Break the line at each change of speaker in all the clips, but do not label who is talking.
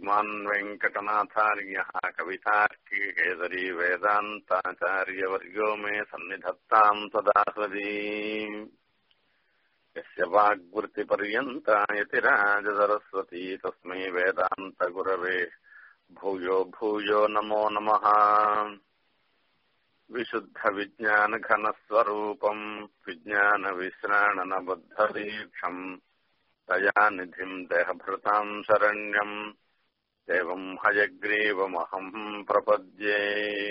श्रीमान् वेङ्कटनाथार्यः कवितार्की केसरी वेदान्ताचार्यवर्यो मे सन्निधत्ताम् सदा सदी यस्य वाग्वृत्तिपर्यन्ता यतिराजसरस्वती तस्मै वेदान्तगुरवे भूयो भूयो नमो नमः विशुद्धविज्ञानघनस्वरूपम् विज्ञानविश्राणनबद्धदीक्षम् दयानिधिम् देहभृताम् शरण्यम् देवम् हयग्रीवमहम् प्रपद्ये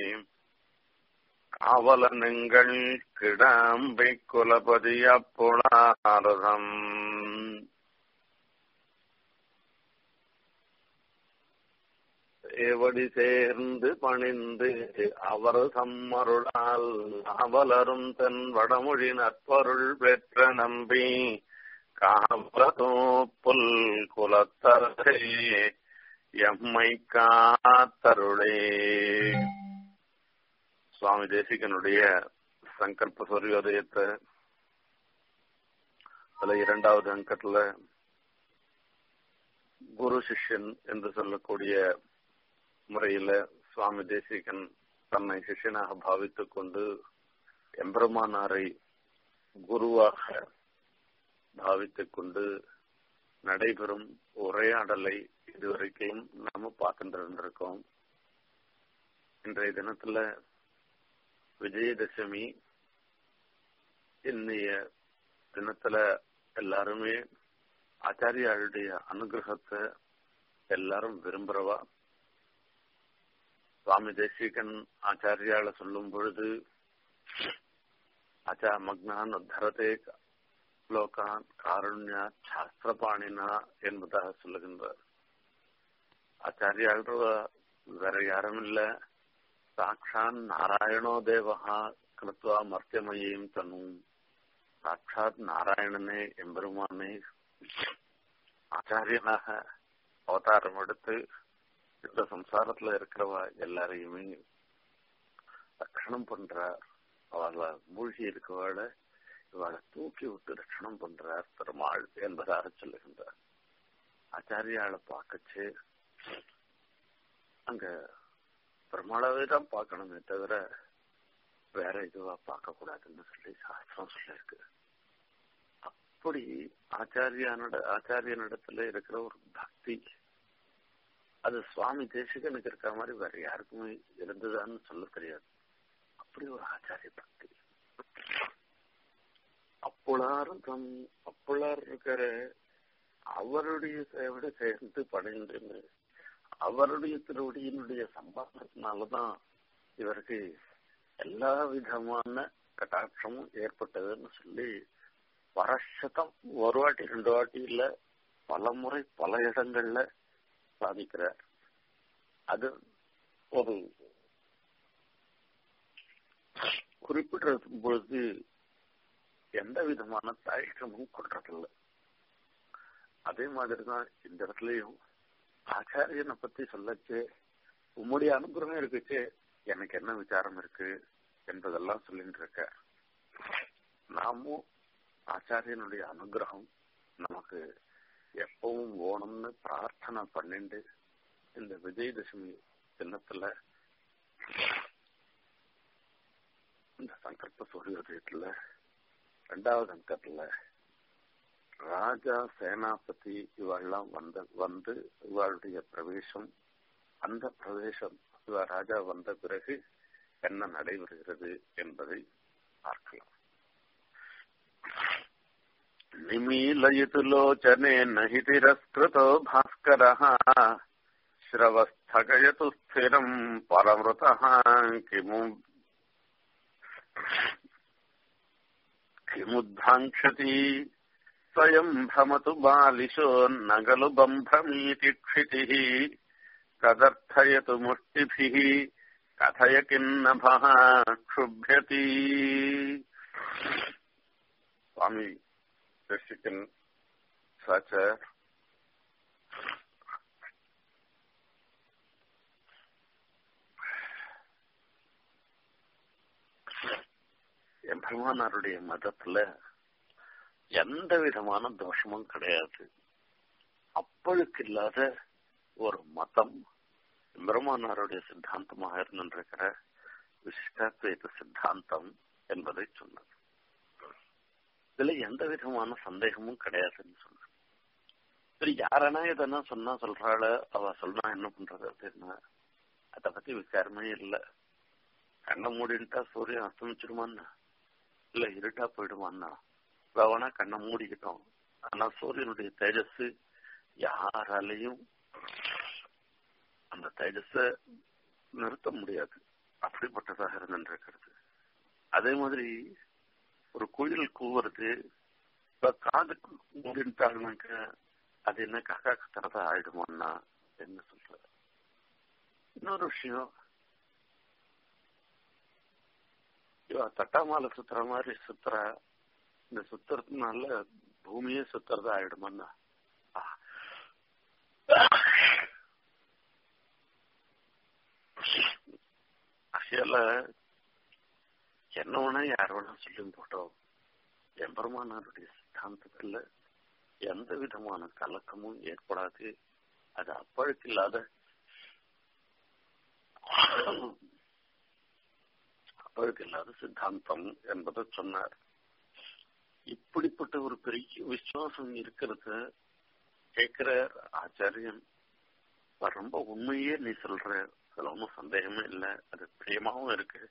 காவலனுங்கள் கிடாம்பை குலபதி அப்புளாரதம் ஏவடி சேர்ந்து பணிந்து அவர் சம்மருளால் அவலரும் தன் வடமொழி நற்பொருள் பெற்ற நம்பி காவலதோ புல் குலத்தரசே எம்மை காத்தருளே சுவாமி தேசிகனுடைய சங்கல்ப சூரியோதயத்தை அதுல இரண்டாவது அங்கத்துல குரு சிஷ்யன் என்று சொல்லக்கூடிய முறையில சுவாமி தேசிகன் தன்னை சிஷ்யனாக பாவித்துக் கொண்டு எம்பெருமானாரை குருவாக பாவித்துக் கொண்டு நடைபெறும் உரையாடலை இதுவரைக்கும் நாம பார்த்துட்டு இருந்திருக்கோம் இன்றைய தினத்துல விஜயதசமி இன்னைய தினத்துல எல்லாருமே ஆச்சாரியாளுடைய அனுகிரகத்தை எல்லாரும் விரும்புறவா சுவாமி தேசிகன் ஆச்சாரியால சொல்லும் பொழுது ஆச்சா மக்னான் உத்தரதே லோகான் காருண்யா சாஸ்திரபாணினா என்பதாக சொல்லுகின்றார் ஆச்சாரியாள் வேற யாரும் இல்லை சாட்சாத் நாராயணோ தேவகா கிருத்வா மர்த்தியமயம் தனும் சாட்சாத் நாராயணனே எம்பெருமானே ஆச்சாரியனாக அவதாரம் எடுத்து இந்த சம்சாரத்துல இருக்கிறவா எல்லாரையுமே ரட்சணம் பண்றார் அவளை மூழ்கி இருக்கவாள இவளை தூக்கி விட்டு ரட்சணம் பண்றார் பெருமாள் என்பதாக சொல்லுகின்றார் ஆச்சாரியாளை பார்க்கச்சு அங்க பெருமாளாவே தான் பார்க்கணுமே தவிர வேற இதுவா பார்க்க கூடாதுன்னு சொல்லி சாஸ்திரம் சொல்லிருக்கு அப்படி ஆச்சாரியானோட ஆச்சாரியனிடத்துல இருக்கிற ஒரு பக்தி அது சுவாமி தேசிகனுக்கு இருக்கிற மாதிரி வேற யாருக்குமே இருந்ததான்னு சொல்ல தெரியாது அப்படி ஒரு ஆச்சாரிய பக்தி அப்புளாரும் தம் அப்புளார் இருக்கிற அவருடைய சேவோட சேர்ந்து பணிந்து அவருடைய திருவடியினுடைய சம்பாதத்தினாலதான் இவருக்கு எல்லா விதமான கட்டாட்சமும் ஏற்பட்டதுன்னு சொல்லி வருஷத்தம் ஒரு வாட்டி ரெண்டு வாட்டி இல்ல பல முறை பல இடங்கள்ல சாதிக்கிறார் அது ஒரு குறிப்பிட்ட பொழுது எந்த விதமான தாய்க்கமும் கொள்றதில்லை அதே மாதிரிதான் இந்த இடத்துலயும் ஆச்சாரியனை பத்தி சொல்லச்சு உம்முடைய அனுகிரகம் இருக்குச்சு எனக்கு என்ன விசாரம் இருக்கு என்பதெல்லாம் சொல்லிட்டு இருக்க நாமும் ஆச்சாரியனுடைய அனுகிரகம் நமக்கு எப்பவும் ஓணும்னு பிரார்த்தனை பண்ணிட்டு இந்த விஜயதசமி தினத்துல இந்த சங்கல்ப சூரியோதயத்துல ரெண்டாவது அங்கத்துல ராஜா சேனாபதி இவெல்லாம் வந்த வந்து இவளுடைய பிரவேசம் அந்த பிரவேசம் இவ ராஜா வந்த பிறகு என்ன நடைபெறுகிறது என்பதை பார்க்கலாம் நிமீலயித்து லோச்சனே நஹி திரஸ்கிருதோ பாஸ்கர ஸ்ரவஸ்தகயது ஸ்திரம் பரமிருத கிமு किमुद्धाङ्क्षति स्वयम् भ्रमतु बालिशो न खलु बम्भ्रमीति क्षितिः कदर्थयतु मुष्टिभिः कथय किन्नभः क्षुभ्यति स्वामी दर्शिकन् स च எம்பெருமானாருடைய மதத்துல எந்த விதமான தோஷமும் கிடையாது அப்பழுக்கு இல்லாத ஒரு மத எம்பெருமானாருடைய சித்தாந்தமாக இருந்திருக்கிற விசிஷ்டாத்வைத சித்தாந்தம் என்பதை சொன்னது இதுல எந்த விதமான சந்தேகமும் கிடையாதுன்னு சொன்ன சரி யாரனா எதனா சொன்னா சொல்றாள அவ சொன்னா என்ன பண்றது அப்படின்னா அத பத்தி விசாரமே இல்ல கண்ணை மூடிட்டா சூரியன் அஸ்தமிச்சிருமான்னா இல்ல இருட்டா போயிடுமான்னா வேணா கண்ணை மூடிக்கிட்டோம் ஆனா சூரியனுடைய தேஜஸ் யாராலையும் அந்த தேஜஸ நிறுத்த முடியாது அப்படிப்பட்டதாக இருந்திருக்கிறது அதே மாதிரி ஒரு குயில் கூவுறது இப்ப காது மூடிட்டாங்கனாக்க அது என்ன காக்கா கத்துறதா ஆயிடுமான்னா என்ன சொல்ற இன்னொரு விஷயம் இவ தட்டாமால சுத்துற மாதிரி சுத்துற இந்த சுத்துறதுனால பூமியே சுத்துறதா ஆயிடுமான்னா அசியால என்ன வேணா யார் வேணா சொல்லி போட்டோம் எம்பெருமானாருடைய சித்தாந்தத்துல எந்த விதமான கலக்கமும் ஏற்படாது அது அப்பழுக்கு இல்லாத அப்பழுக்கு இல்லாத சித்தாந்தம் என்பதை சொன்னார் இப்படிப்பட்ட ஒரு பெரிய விசுவாசம் இருக்கிறத கேட்கிற ஆச்சாரியன் ரொம்ப உண்மையே நீ சொல்ற அதுல ஒன்றும் சந்தேகமே இல்லை அது பிரியமாவும் இருக்கு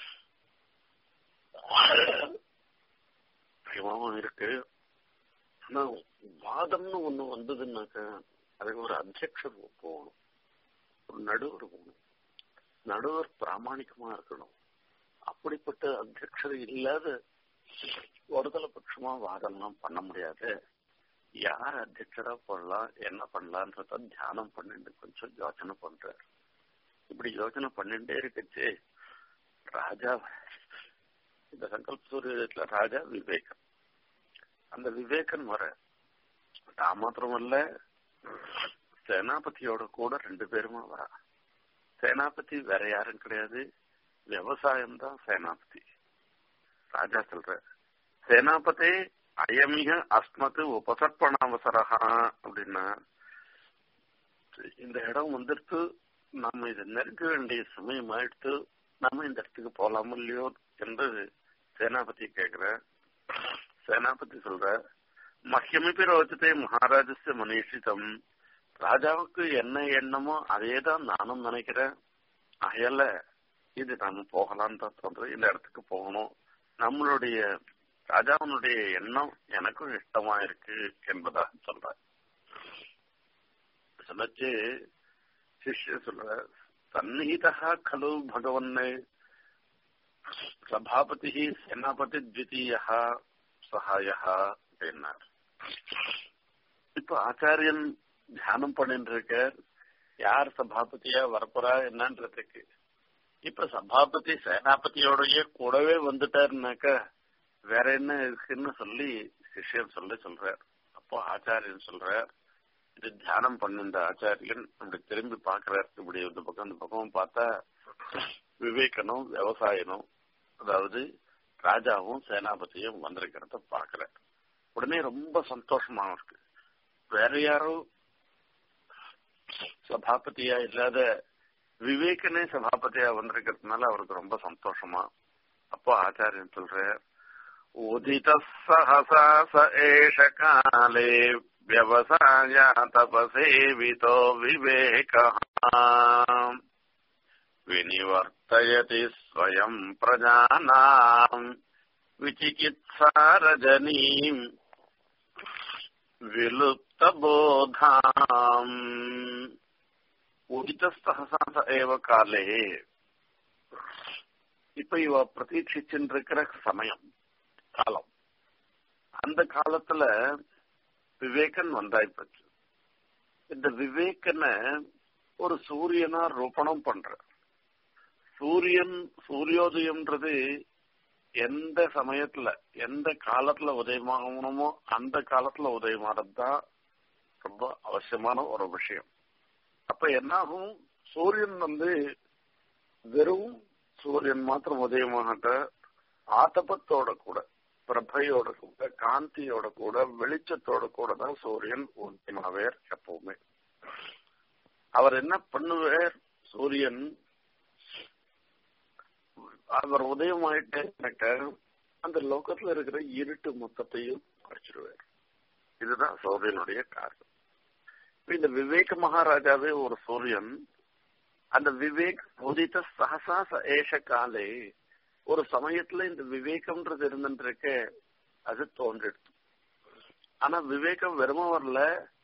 பிரியமாவும் இருக்கு ஆனா வாதம்னு ஒண்ணு வந்ததுன்னாக்க அதுக்கு ஒரு அத்தியக்ஷர் போகணும் ஒரு நடுவர் போகணும் நடுவர் பிராமணிக்கமா இருக்கணும் அப்படிப்பட்ட அத்தியக்ஷர் இல்லாத ஒருதலை பட்சமா வாதம்லாம் பண்ண முடியாது யார் அத்தியட்சரா போடலாம் என்ன பண்ணலான்றத தியானம் பண்ணிட்டு கொஞ்சம் யோசனை பண்றாரு இப்படி யோசனை பண்ணிட்டே இருக்கச்சு ராஜா இந்த சங்கல்ப சூரியத்துல ராஜா விவேகன் அந்த விவேகன் வர தான் மாத்திரமல்ல சேனாபதியோட கூட ரெண்டு பேருமா வரா சேனாபதி வேற யாரும் கிடையாது விவசாயம் தான் சேனாபதி ராஜா சொல்ற சேனாபதி அயமிக அஸ்மத்து உபசர்ப்பண அவசரகா அப்படின்னா இந்த இடம் வந்துட்டு நம்ம இதை நெருங்க வேண்டிய சமயம் ஆயிடுத்து நம்ம இந்த இடத்துக்கு போலாமோ இல்லையோ என்று சேனாபதி கேக்குற சேனாபதி சொல்ற மஹ்யமிப்பி ரோச்சத்தை மகாராஜஸ்ய மனிஷிதம் ராஜாவுக்கு என்ன எண்ணமோ அதே தான் நானும் நினைக்கிறேன் அயல இது நாம போகலான்னு தான் சொல்றேன் இந்த இடத்துக்கு போகணும் நம்மளுடைய ராஜாவனுடைய எண்ணம் எனக்கும் இஷ்டமா இருக்கு என்பதாக சொல்ற சொல்லச்சு சிஷ்ய சொல்ற சந்நிகிதா கலு பகவன் சபாபதி சேனாபதி த்விதீயா சகாய அப்படின்னார் இப்ப ஆச்சாரியன் தியானம் பண்ணிட்டு இருக்க யார் சபாபதியா வரப்போறா என்னன்றதுக்கு இப்ப சபாபதி சேனாபதியோடய கூடவே வந்துட்டாருனாக்க வேற என்ன இருக்குன்னு சொல்லி சிஷ்யன் சொல்லி சொல்றார் அப்போ ஆச்சாரியன் சொல்றார் இது தியானம் பண்ணிருந்த ஆச்சாரியன் அப்படி திரும்பி பாக்குறார் இப்படி இந்த பக்கம் இந்த பக்கம் பார்த்தா விவேகனும் விவசாயனும் அதாவது ராஜாவும் சேனாபதியும் வந்திருக்கிறத பாக்குறார் உடனே ரொம்ப சந்தோஷமா இருக்கு வேற யாரும் சபாபதியா இல்லாத விவேகனே சபாபதியா வந்திருக்கிறதுனால அவருக்கு ரொம்ப சந்தோஷமா அப்போ ஆச்சாரியன் சொல்ற உதித சஹசா ச ஏஷ காலே வியவசாய தபசேவிதோ விவேக வினிவர்த்தயதி ஸ்வயம் பிரஜானாம் விசிகித்சாரஜனீம் விலுப்தபோதாம் உதிதஸ்தகசாச ஏவ காலே இப்ப இவ பிரதீட்சிச்சுட்டு இருக்கிற சமயம் காலம் அந்த காலத்துல விவேகன் வந்தாய்ப்போச்சு இந்த விவேகனை ஒரு சூரியனா ரூபணம் பண்ற சூரியன் சூரியோதயம்ன்றது எந்த சமயத்துல எந்த காலத்துல உதயமாகணுமோ அந்த காலத்துல உதயமானது தான் ரொம்ப அவசியமான ஒரு விஷயம் அப்ப என்னாகும் சூரியன் வந்து வெறும் சூரியன் மாத்திரம் உதயமாகட்ட ஆத்தபத்தோட கூட பிரபையோட கூட காந்தியோட கூட வெளிச்சத்தோட கூட தான் சூரியன் உதயமாவார் எப்பவுமே அவர் என்ன பண்ணுவார் சூரியன் அவர் உதயமாயிட்ட அந்த லோகத்துல இருக்கிற இருட்டு மொத்தத்தையும் குறைச்சிடுவார் இதுதான் சூரியனுடைய காரணம் இந்த விவேக மகாராஜாவே ஒரு சூரியன் அந்த விவேக் உதித்த சகசா ஏஷ காலே ஒரு சமயத்துல இந்த விவேகம்ன்றது இருந்துருக்க அது தோன்றிடுது ஆனா விவேகம் வெறும வரல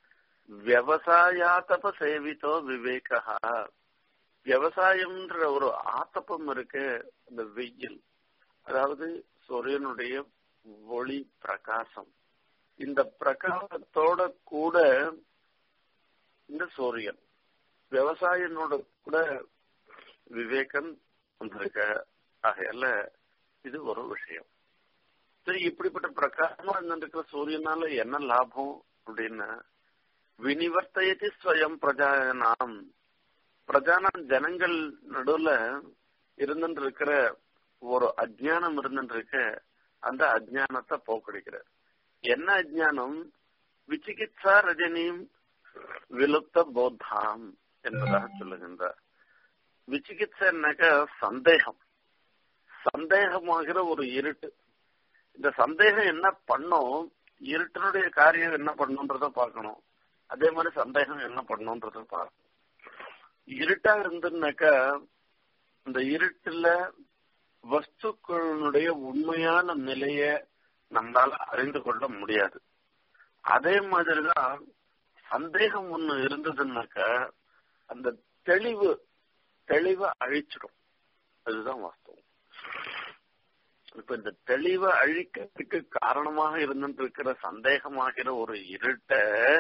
விவசாயாத்தப சேவித்தோ விவேகா விவசாயம்ன்ற ஒரு ஆத்தப்பம் இருக்கு அந்த வெயில் அதாவது சூரியனுடைய ஒளி பிரகாசம் இந்த பிரகாசத்தோட கூட இந்த சூரியன் விவசாயனோட கூட விவேகம் வந்திருக்க ஆகையால இது ஒரு விஷயம் சரி இப்படிப்பட்ட பிரகாசமா இருந்திருக்கிற சூரியனால என்ன லாபம் அப்படின்னா வினிவர்த்தயதி ஸ்வயம் பிரஜானாம் பிரஜானம் ஜனங்கள் நடுவுல இருந்துட்டு இருக்கிற ஒரு அஜ்ஞானம் இருந்துட்டு இருக்க அந்த அஜ்ஞானத்தை போக்கடிக்கிறார் என்ன அஜ்ஞானம் விசிகித்சா ரஜினியும் விலுப்த போத்தாம் என்பதாக சொல்லுகின்றார் விசிகித்சன்னாக்க சந்தேகம் சந்தேகமாகிற ஒரு இருட்டு இந்த சந்தேகம் என்ன பண்ணும் இருட்டினுடைய காரியம் என்ன பண்ணுன்றத பார்க்கணும் அதே மாதிரி சந்தேகம் என்ன பண்ணுன்றத பார்க்கணும் இருட்டா இருந்துன்னாக்கா இந்த இருட்டுல வஸ்துக்களுடைய உண்மையான நிலைய நம்மளால அறிந்து கொள்ள முடியாது அதே மாதிரிதான் சந்தேகம் ஒண்ணு இருந்ததுன்னாக்கா அந்த தெளிவு தெளிவை அழிச்சிடும் அதுதான் வாஸ்தவம் இப்ப இந்த தெளிவை அழிக்கிறதுக்கு காரணமாக இருந்துட்டு இருக்கிற சந்தேகமாகிற ஒரு இருட்ட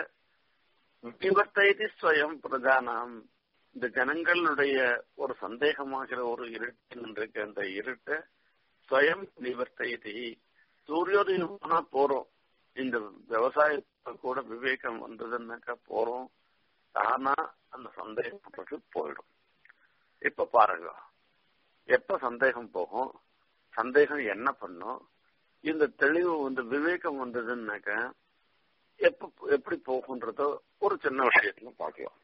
விவர்த்தி ஸ்வயம் பிரதானம் இந்த ஜனங்களுடைய ஒரு சந்தேகமாகிற ஒரு இருட்டு இருக்க அந்த இருட்ட ஸ்வயம் நிவர்த்தி சூரியோதயம் போனா போறோம் இந்த விவசாயத்தை கூட விவேகம் வந்ததுன்னாக்கா போறோம் தானா அந்த சந்தேகப்பட்டு போயிடும் இப்ப பாருங்க எப்ப சந்தேகம் போகும் சந்தேகம் என்ன பண்ணும் இந்த தெளிவு இந்த விவேகம் வந்ததுன்னாக்க எப்ப எப்படி போகுன்றதோ ஒரு சின்ன விஷயத்துல பார்க்கலாம்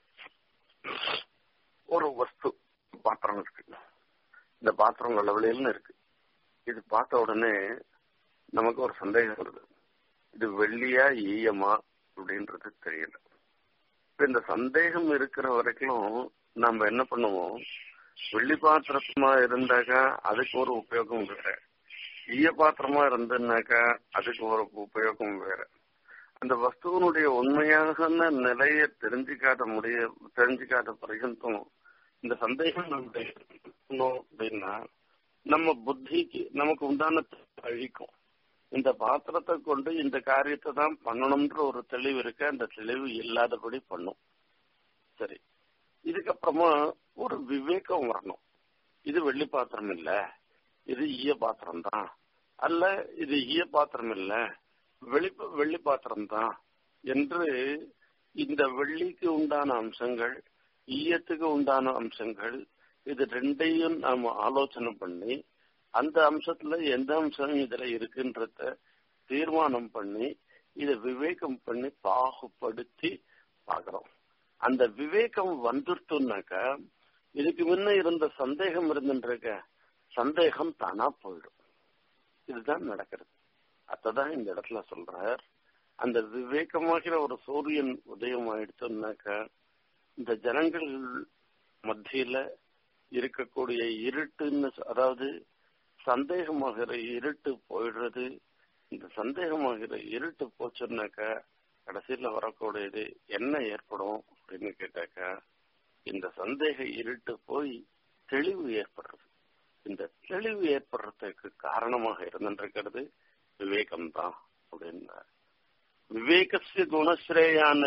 ஒரு வஸ்து பாத்திரம் இருக்கு இந்த பாத்திரம் வெள்ளவெளியில இருக்கு இது பார்த்த உடனே நமக்கு ஒரு சந்தேகம் வருது இது வெள்ளியா ஈயமா அப்படின்றது தெரியல இந்த சந்தேகம் இருக்கிற வரைக்கும் நம்ம என்ன பண்ணுவோம் வெள்ளி பாத்திரமா இருந்தாக்கா அதுக்கு ஒரு உபயோகம் வேற ஈய பாத்திரமா இருந்ததுனாக்கா அதுக்கு ஒரு உபயோகம் வேற அந்த வஸ்துவனுடைய உண்மையான நிலையை தெரிஞ்சுக்காத முடிய தெரிஞ்சுக்காத பர்யந்தம் இந்த சந்தேகம் நம்ம அப்படின்னா நம்ம புத்திக்கு நமக்கு உண்டான அழிக்கும் இந்த பாத்திரத்தை கொண்டு இந்த காரியத்தை தான் பண்ணணும்ன்ற ஒரு தெளிவு இருக்கு அந்த தெளிவு இல்லாதபடி பண்ணும் சரி இதுக்கப்புறமா ஒரு விவேகம் வரணும் இது வெள்ளி பாத்திரம் இல்ல இது ஈய பாத்திரம் தான் அல்ல இது ஈய பாத்திரம் இல்ல வெளி வெள்ளி பாத்திரம் தான் என்று இந்த வெள்ளிக்கு உண்டான அம்சங்கள் ஈயத்துக்கு உண்டான அம்சங்கள் இது ரெண்டையும் நாம ஆலோசனை பண்ணி அந்த அம்சத்துல எந்த அம்சம் இதுல இருக்குன்றத தீர்மானம் பண்ணி இத விவேகம் பண்ணி பாகுபடுத்தி பாக்குறோம் அந்த விவேகம் வந்துட்டுனாக்கா இதுக்கு முன்ன இருந்த சந்தேகம் இருந்துருக்க சந்தேகம் தானா போயிடும் இதுதான் நடக்கிறது அதான் இந்த இடத்துல சொல்றார் அந்த விவேகமாகிற ஒரு சூரியன் உதயம் ஆயிடுச்சுனாக்கா இந்த ஜனங்கள் மத்தியில இருக்கக்கூடிய இருட்டுன்னு அதாவது சந்தேகமாகிற இருட்டு போயிடுறது இந்த சந்தேகமாகிற இருட்டு போச்சுன்னாக்கா கடைசியில வரக்கூடியது என்ன ஏற்படும் அப்படின்னு கேட்டாக்கா இந்த சந்தேக இருட்டு போய் தெளிவு ஏற்படுறது இந்த தெளிவு ஏற்படுறதுக்கு காரணமாக இருந்திருக்கிறது விவேகம்தான் அப்படின்னா விவேகசிய குணஸ்ரேயான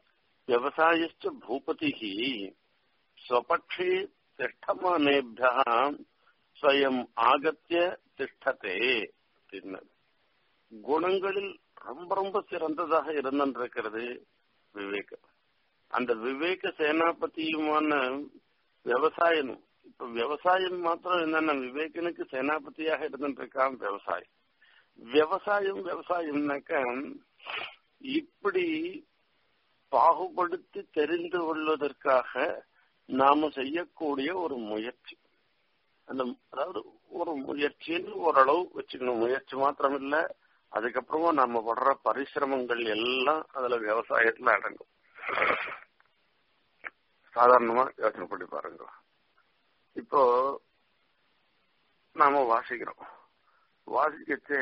விவசாயச்ச பூபதி ஸ்வபக்ஷே திஷ்டமானேபியா ஸ்வயம் ஆகத்திய திஷ்டத்தே அப்படின்னு குணங்களில் ரொம்ப ரொம்ப சிறந்ததாக இருந்திருக்கிறது விவேகம் அந்த விவேக சேனாபதியுமான விவசாயனும் இப்ப விவசாயம் மாத்திரம் என்னன்னா விவேகனுக்கு சேனாபதியாக இருந்துருக்கான் விவசாயம் விவசாயம் விவசாயம்னாக்க இப்படி பாகுபடுத்தி தெரிந்து கொள்வதற்காக நாம செய்யக்கூடிய ஒரு முயற்சி அந்த அதாவது ஒரு முயற்சின்னு ஓரளவு வச்சுக்கணும் முயற்சி மாத்திரம் இல்ல அதுக்கப்புறமா நம்ம படுற பரிசிரமங்கள் எல்லாம் அதுல விவசாயத்துல அடங்கும் சாதாரணமா யோசனை பண்ணி பாருங்க இப்போ நாம வாசிக்கிறோம் வாசிக்கச்சே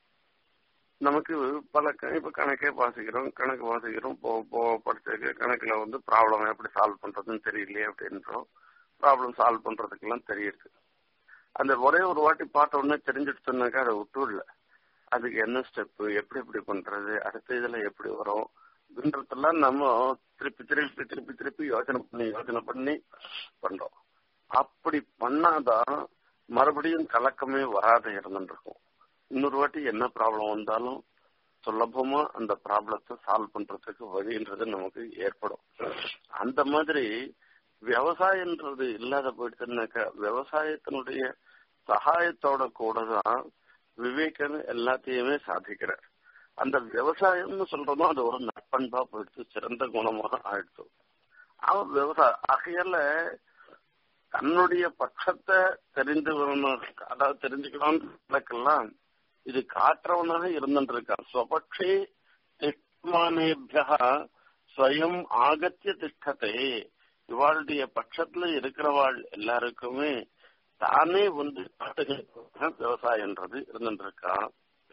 நமக்கு பல இப்ப கணக்கே வாசிக்கிறோம் கணக்கு வாசிக்கிறோம் படிச்ச கணக்குல வந்து ப்ராப்ளம் எப்படி சால்வ் பண்றதுன்னு தெரியலையே அப்படின்றோம் ப்ராப்ளம் சால்வ் பண்றதுக்கெல்லாம் தெரியுது அந்த ஒரே ஒரு வாட்டி பார்த்த உடனே தெரிஞ்சிடுச்சுனாக்கா அதை விட்டுடல அதுக்கு என்ன ஸ்டெப்பு எப்படி எப்படி பண்றது அடுத்த இதுல எப்படி வரும் அப்படின்றதெல்லாம் நம்ம திருப்பி திருப்பி திருப்பி திருப்பி யோசனை பண்ணி யோசனை பண்ணி பண்றோம் அப்படி பண்ணாதான் மறுபடியும் கலக்கமே வராத இருந்துருக்கும் இன்னொரு வாட்டி என்ன ப்ராப்ளம் வந்தாலும் சுலபமா அந்த ப்ராப்ளத்தை சால்வ் பண்றதுக்கு வழின்றது நமக்கு ஏற்படும் அந்த மாதிரி விவசாயன்றது இல்லாத போயிடுச்சுனாக்கா விவசாயத்தினுடைய சகாயத்தோட கூட தான் விவேகன் எல்லாத்தையுமே சாதிக்கிறார் அந்த விவசாயம்னு சொல்றதும் அது ஒரு நட்பண்பா போயிடுச்சு சிறந்த குணமாக ஆயிடுச்சு அவன் விவசாயம் ஆகையால தன்னுடைய பட்சத்தை தெரிந்து அதாவது தெரிஞ்சுக்கணும்லாம் இது காற்றவனாக இருந்துருக்கான் ஸ்வபக்ஷே திஷ்டமானேபியா ஸ்வயம் ஆகத்திய திஷ்டத்தை இவாளுடைய பட்சத்துல இருக்கிறவாள் எல்லாருக்குமே தானே வந்து காட்டுகிற விவசாயன்றது இருந்துருக்கான்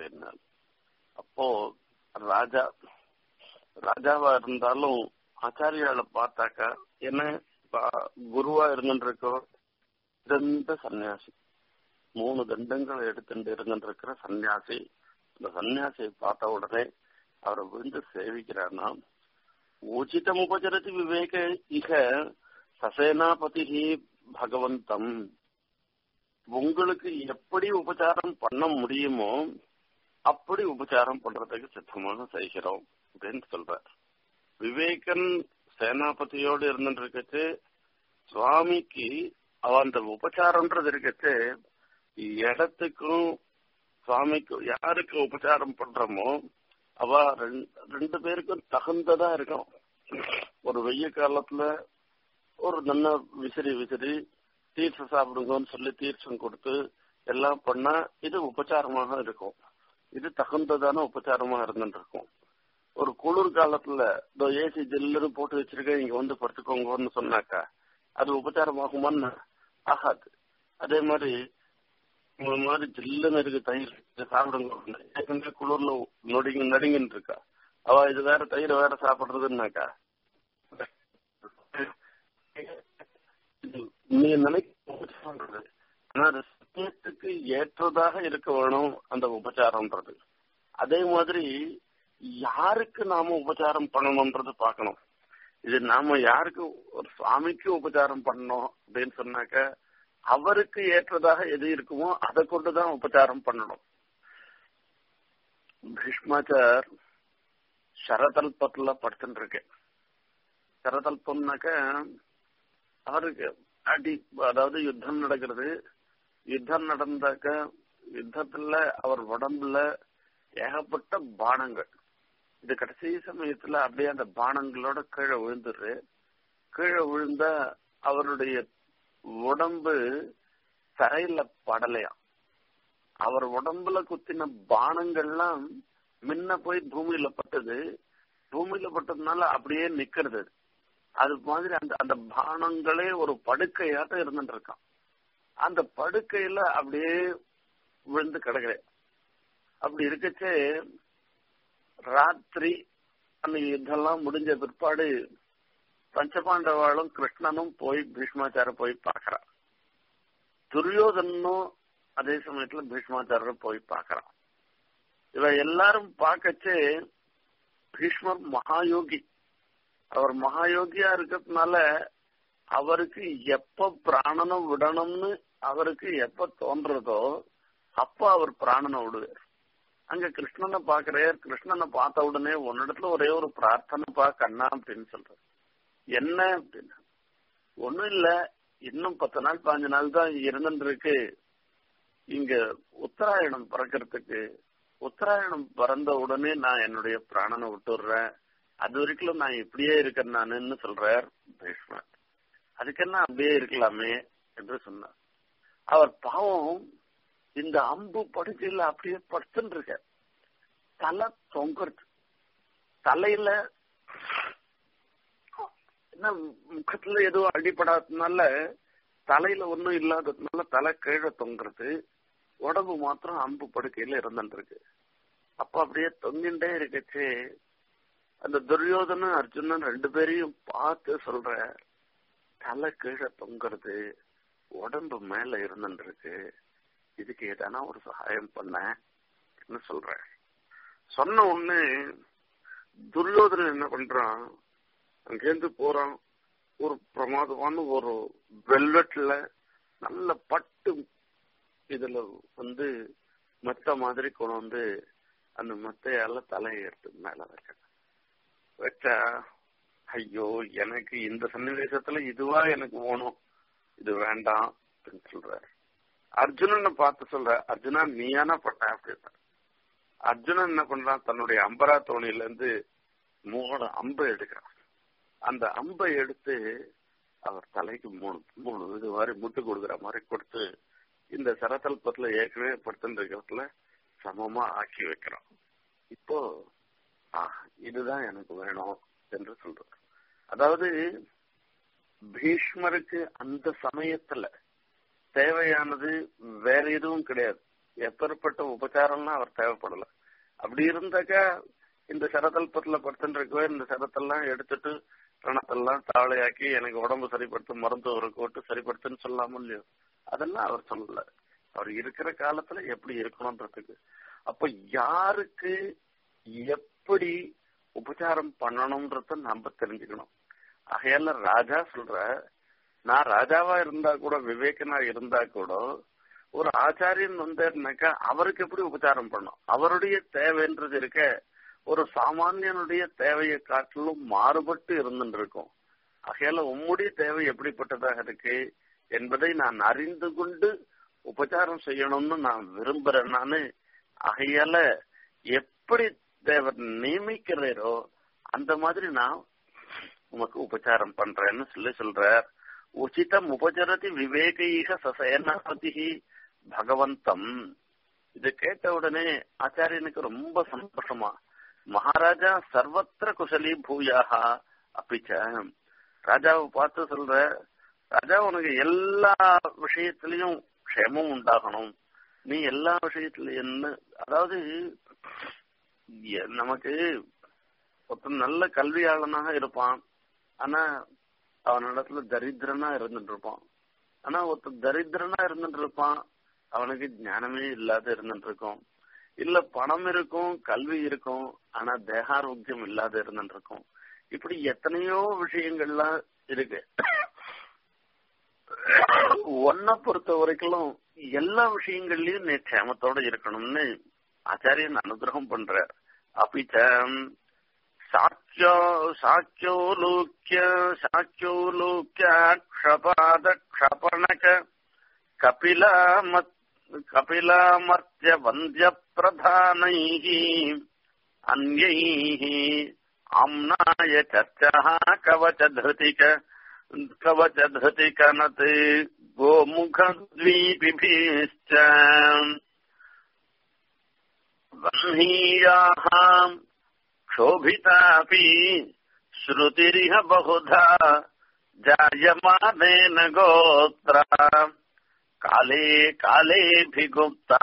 அப்போ ராஜா ராஜாவா இருந்தாலும் ஆச்சாரியால பார்த்தாக்கா என்ன குருவா இருந்துருக்கோ தண்ட சன்னியாசி மூணு தண்டங்களை எடுத்துட்டு இருந்துருக்கிற சன்னியாசி இந்த சன்னியாசியை பார்த்த உடனே அவரை விழுந்து சேவிக்கிறார்னா உச்சிதம் உபச்சரதி விவேக இக சசேனாபதி பகவந்தம் உங்களுக்கு எப்படி உபச்சாரம் பண்ண முடியுமோ அப்படி உபச்சாரம் பண்றதுக்கு சித்தமாக செய்கிறோம் அப்படின்னு சொல்றார் விவேகன் சேனாபதியோடு இருந்துட்டு இருக்கச்சு சுவாமிக்கு அவ அந்த உபச்சாரம்ன்றது இருக்கச்சு இடத்துக்கும் சுவாமிக்கும் யாருக்கு உபச்சாரம் பண்றோமோ அவ ரெண்டு பேருக்கும் தகுந்ததா இருக்கும் ஒரு வெய்ய காலத்துல ஒரு நல்ல விசிறி விசிறி தீர்த்தம் சாப்பிடுங்கன்னு சொல்லி தீர்த்தம் கொடுத்து எல்லாம் பண்ணா இது உபச்சாரமாக இருக்கும் இது தகுந்ததான உபச்சாரமா இருந்துட்டு இருக்கும் ஒரு குளிர் காலத்துல இந்த ஏசி ஜில்லுன்னு போட்டு வச்சிருக்கேன் இங்க வந்து படுத்துக்கோங்கன்னு சொன்னாக்கா அது உபச்சாரம் ஆகுமான்னு ஆகாது அதே மாதிரி உங்க மாதிரி ஜில்லுன்னு இருக்கு தயிர் சாப்பிடுங்க ஏற்கனவே குளிர்ல நொடிங்க நடுங்கின்னு இருக்கா அவ இது வேற தயிர் வேற சாப்பிடுறதுன்னாக்கா நீங்க நினைக்கிறது ஆனா அது சமயத்துக்கு ஏற்றதாக இருக்க வேணும் அந்த உபச்சாரம்ன்றது அதே மாதிரி யாருக்கு நாம உபச்சாரம் பண்ணணும்ன்றது பார்க்கணும் இது நாம யாருக்கு ஒரு சுவாமிக்கு உபச்சாரம் பண்ணணும் அப்படின்னு சொன்னாக்க அவருக்கு ஏற்றதாக எது இருக்குமோ அதை கொண்டுதான் உபச்சாரம் பண்ணணும் பீஷ்மாச்சார் சரதல்பத்துல படுத்துட்டு இருக்கேன் சரதல்பம்னாக்க அவருக்கு அடி அதாவது யுத்தம் நடக்கிறது யுத்தம் நடந்தாக்க யுத்தத்துல அவர் உடம்புல ஏகப்பட்ட பானங்கள் இது கடைசி சமயத்துல அப்படியே அந்த பானங்களோட கீழே விழுந்துரு கீழே விழுந்தா அவருடைய உடம்பு தரையில படலையாம் அவர் உடம்புல குத்தின பானங்கள்லாம் முன்ன போய் பூமியில பட்டது பூமியில பட்டதுனால அப்படியே நிக்கிறது அது மாதிரி அந்த அந்த பானங்களே ஒரு படுக்கையாட்டம் இருந்துட்டு இருக்கான் அந்த படுக்கையில அப்படியே விழுந்து கிடக்குறேன் அப்படி இருக்கச்சே ராத்திரி அந்த யுத்தம்லாம் முடிஞ்ச பிற்பாடு பஞ்சபாண்டவாளும் கிருஷ்ணனும் போய் பீஷ்மாச்சார போய் பாக்குறான் துரியோதனும் அதே சமயத்துல பீஷ்மாச்சாரர் போய் பாக்குறான் இவ எல்லாரும் பார்க்கச்சே பீஷ்மர் மகாயோகி அவர் மகாயோகியா இருக்கிறதுனால அவருக்கு எப்ப பிராணனை விடணும்னு அவருக்கு எப்ப தோன்றதோ அப்ப அவர் பிராணனை விடுவார் அங்க கிருஷ்ணனை பாக்குறார் கிருஷ்ணனை பார்த்த உடனே உன்னிடத்துல ஒரே ஒரு பிரார்த்தனைப்பா கண்ணா அப்படின்னு சொல்ற என்ன அப்படின்னு ஒண்ணும் இல்ல இன்னும் பத்து நாள் பாஞ்சு நாள் தான் இருந்துட்டு இருக்கு இங்க உத்தராயணம் பிறக்கிறதுக்கு உத்தராயணம் பிறந்த உடனே நான் என்னுடைய பிராணனை விட்டுடுறேன் அது வரைக்கும் நான் இப்படியே இருக்கேன் நானுன்னு சொல்றார் பீஷ்மர் அதுக்கு என்ன அப்படியே இருக்கலாமே என்று சொன்னார் அவர் பாவம் இந்த அம்பு படுக்கையில அப்படியே படுத்துட்டு இருக்க தலை தொங்குறது தலையில என்ன முகத்துல எதுவும் அடிபடாததுனால தலையில ஒண்ணும் இல்லாததுனால தலை கீழே தொங்குறது உடம்பு மாத்திரம் அம்பு படுக்கையில இருந்துட்டு இருக்கு அப்ப அப்படியே தொங்கிண்டே இருக்கச்சு அந்த துரியோதனும் அர்ஜுனன் ரெண்டு பேரையும் பார்த்து சொல்ற தலை கீழே தொங்குறது உடம்பு மேல இருந்துட்டு இருக்கு இதுக்கு எதனா ஒரு சகாயம் பண்ண சொல்ற சொன்ன உடனே துரியோதனன் என்ன பண்றான் அங்கேருந்து போறான் ஒரு பிரமாதமான ஒரு வெல்வெட்ல நல்ல பட்டு இதுல வந்து மெத்த மாதிரி கொண்டு வந்து அந்த மெத்தையால தலையை எடுத்து மேல வைக்க வச்சா ஐயோ எனக்கு இந்த சன்னிவேசத்துல இதுவா எனக்கு போகணும் இது வேண்டாம் அப்படின்னு சொல்றாரு அர்ஜுனனை பார்த்து சொல்ற அர்ஜுனா நீயானா பட்ட அப்படின்னா அர்ஜுனன் என்ன பண்றான் தன்னுடைய அம்பரா தோணியில இருந்து மூணு அம்பை எடுக்கிறான் அந்த அம்பை எடுத்து அவர் தலைக்கு மூணு மூணு இது மாதிரி முட்டு கொடுக்குற மாதிரி கொடுத்து இந்த சரத்தல்பத்துல ஏற்கனவே படுத்துட்டு இருக்கிறதுல சமமா ஆக்கி வைக்கிறோம் இப்போ இதுதான் எனக்கு வேணும் என்று சொல்றார் அதாவது பீஷ்மருக்கு அந்த சமயத்துல தேவையானது வேற எதுவும் கிடையாது எப்பேற்பட்ட உபச்சாரம்லாம் அவர் தேவைப்படல அப்படி இருந்தாக்கா இந்த சரதல்பத்துல படுத்துட்டு இருக்கவே இந்த சரத்தெல்லாம் எடுத்துட்டு ரணத்தெல்லாம் தாழையாக்கி எனக்கு உடம்பு சரிப்படுத்து மருத்துவரை போட்டு சரிப்படுத்துன்னு சொல்லாம இல்லையோ அதெல்லாம் அவர் சொல்லல அவர் இருக்கிற காலத்துல எப்படி இருக்கணும்ன்றதுக்கு அப்ப யாருக்கு எப்படி உபச்சாரம் பண்ணணும்ன்றத நம்ம தெரிஞ்சுக்கணும் ஆகையால ராஜா சொல்ற நான் ராஜாவா இருந்தா கூட விவேகனா இருந்தா கூட ஒரு ஆச்சாரியன் வந்தாருனாக்கா அவருக்கு எப்படி உபச்சாரம் பண்ணும் அவருடைய தேவைன்றது இருக்க ஒரு சாமானியனுடைய தேவையை காட்டிலும் மாறுபட்டு இருந்துட்டு இருக்கும் ஆகையால உம்முடைய தேவை எப்படிப்பட்டதாக இருக்கு என்பதை நான் அறிந்து கொண்டு உபச்சாரம் செய்யணும்னு நான் விரும்புறேன் நானு ஆகையால எப்படி தேவர் நியமிக்கிறீரோ அந்த மாதிரி நான் உமக்கு உபச்சாரம் பண்றேன்னு சொல்லி சொல்றார் உச்சிதம் உபச்சரதி விவேகீக சசேனாபதி பகவந்தம் இது கேட்ட உடனே ஆச்சாரியனுக்கு ரொம்ப சந்தோஷமா மகாராஜா சர்வத்திர குசலி பூயாக அப்பிச்ச ராஜாவை பார்த்து சொல்ற ராஜா உனக்கு எல்லா விஷயத்திலையும் க்ஷேமம் உண்டாகணும் நீ எல்லா விஷயத்திலும் என்ன அதாவது நமக்கு ஒருத்தன் நல்ல கல்வியாளனாக இருப்பான் ஆனா அவனிடத்துல தரித்திரனா இருந்துட்டு இருப்பான் ஆனா ஒருத்தன் தரித்திரனா இருந்துட்டு இருப்பான் அவனுக்கு ஞானமே இல்லாத இருந்துட்டு இருக்கும் இல்ல பணம் இருக்கும் கல்வி இருக்கும் ஆனா தேகாரோக்கியம் இல்லாத இருந்துட்டு இருக்கும் இப்படி எத்தனையோ விஷயங்கள்லாம் இருக்கு ஒன்ன பொறுத்த வரைக்கும் எல்லா விஷயங்கள்லயும் நீ க்ஷேமத்தோட இருக்கணும்னு ஆச்சாரியன் அனுகிரகம் பண்றார் அப்பிச்சம் சாக்கியோ சாக்கியோலூக்கிய சாக்கியோலூக்கிய க்ஷபாத க்ஷபணக கபிலாமத் கபிலாமர்த்திய வந்திய பிரதானைः अन्यैः आम्नाय चर्चः कवचधृतिक कवचधृतिकनत् गोमुखद्वीपिभिश्च वह्नीयाः क्षोभितापि श्रुतिरिह बहुधा जायमानेन गोत्रा काले कालेऽभिगुप्ता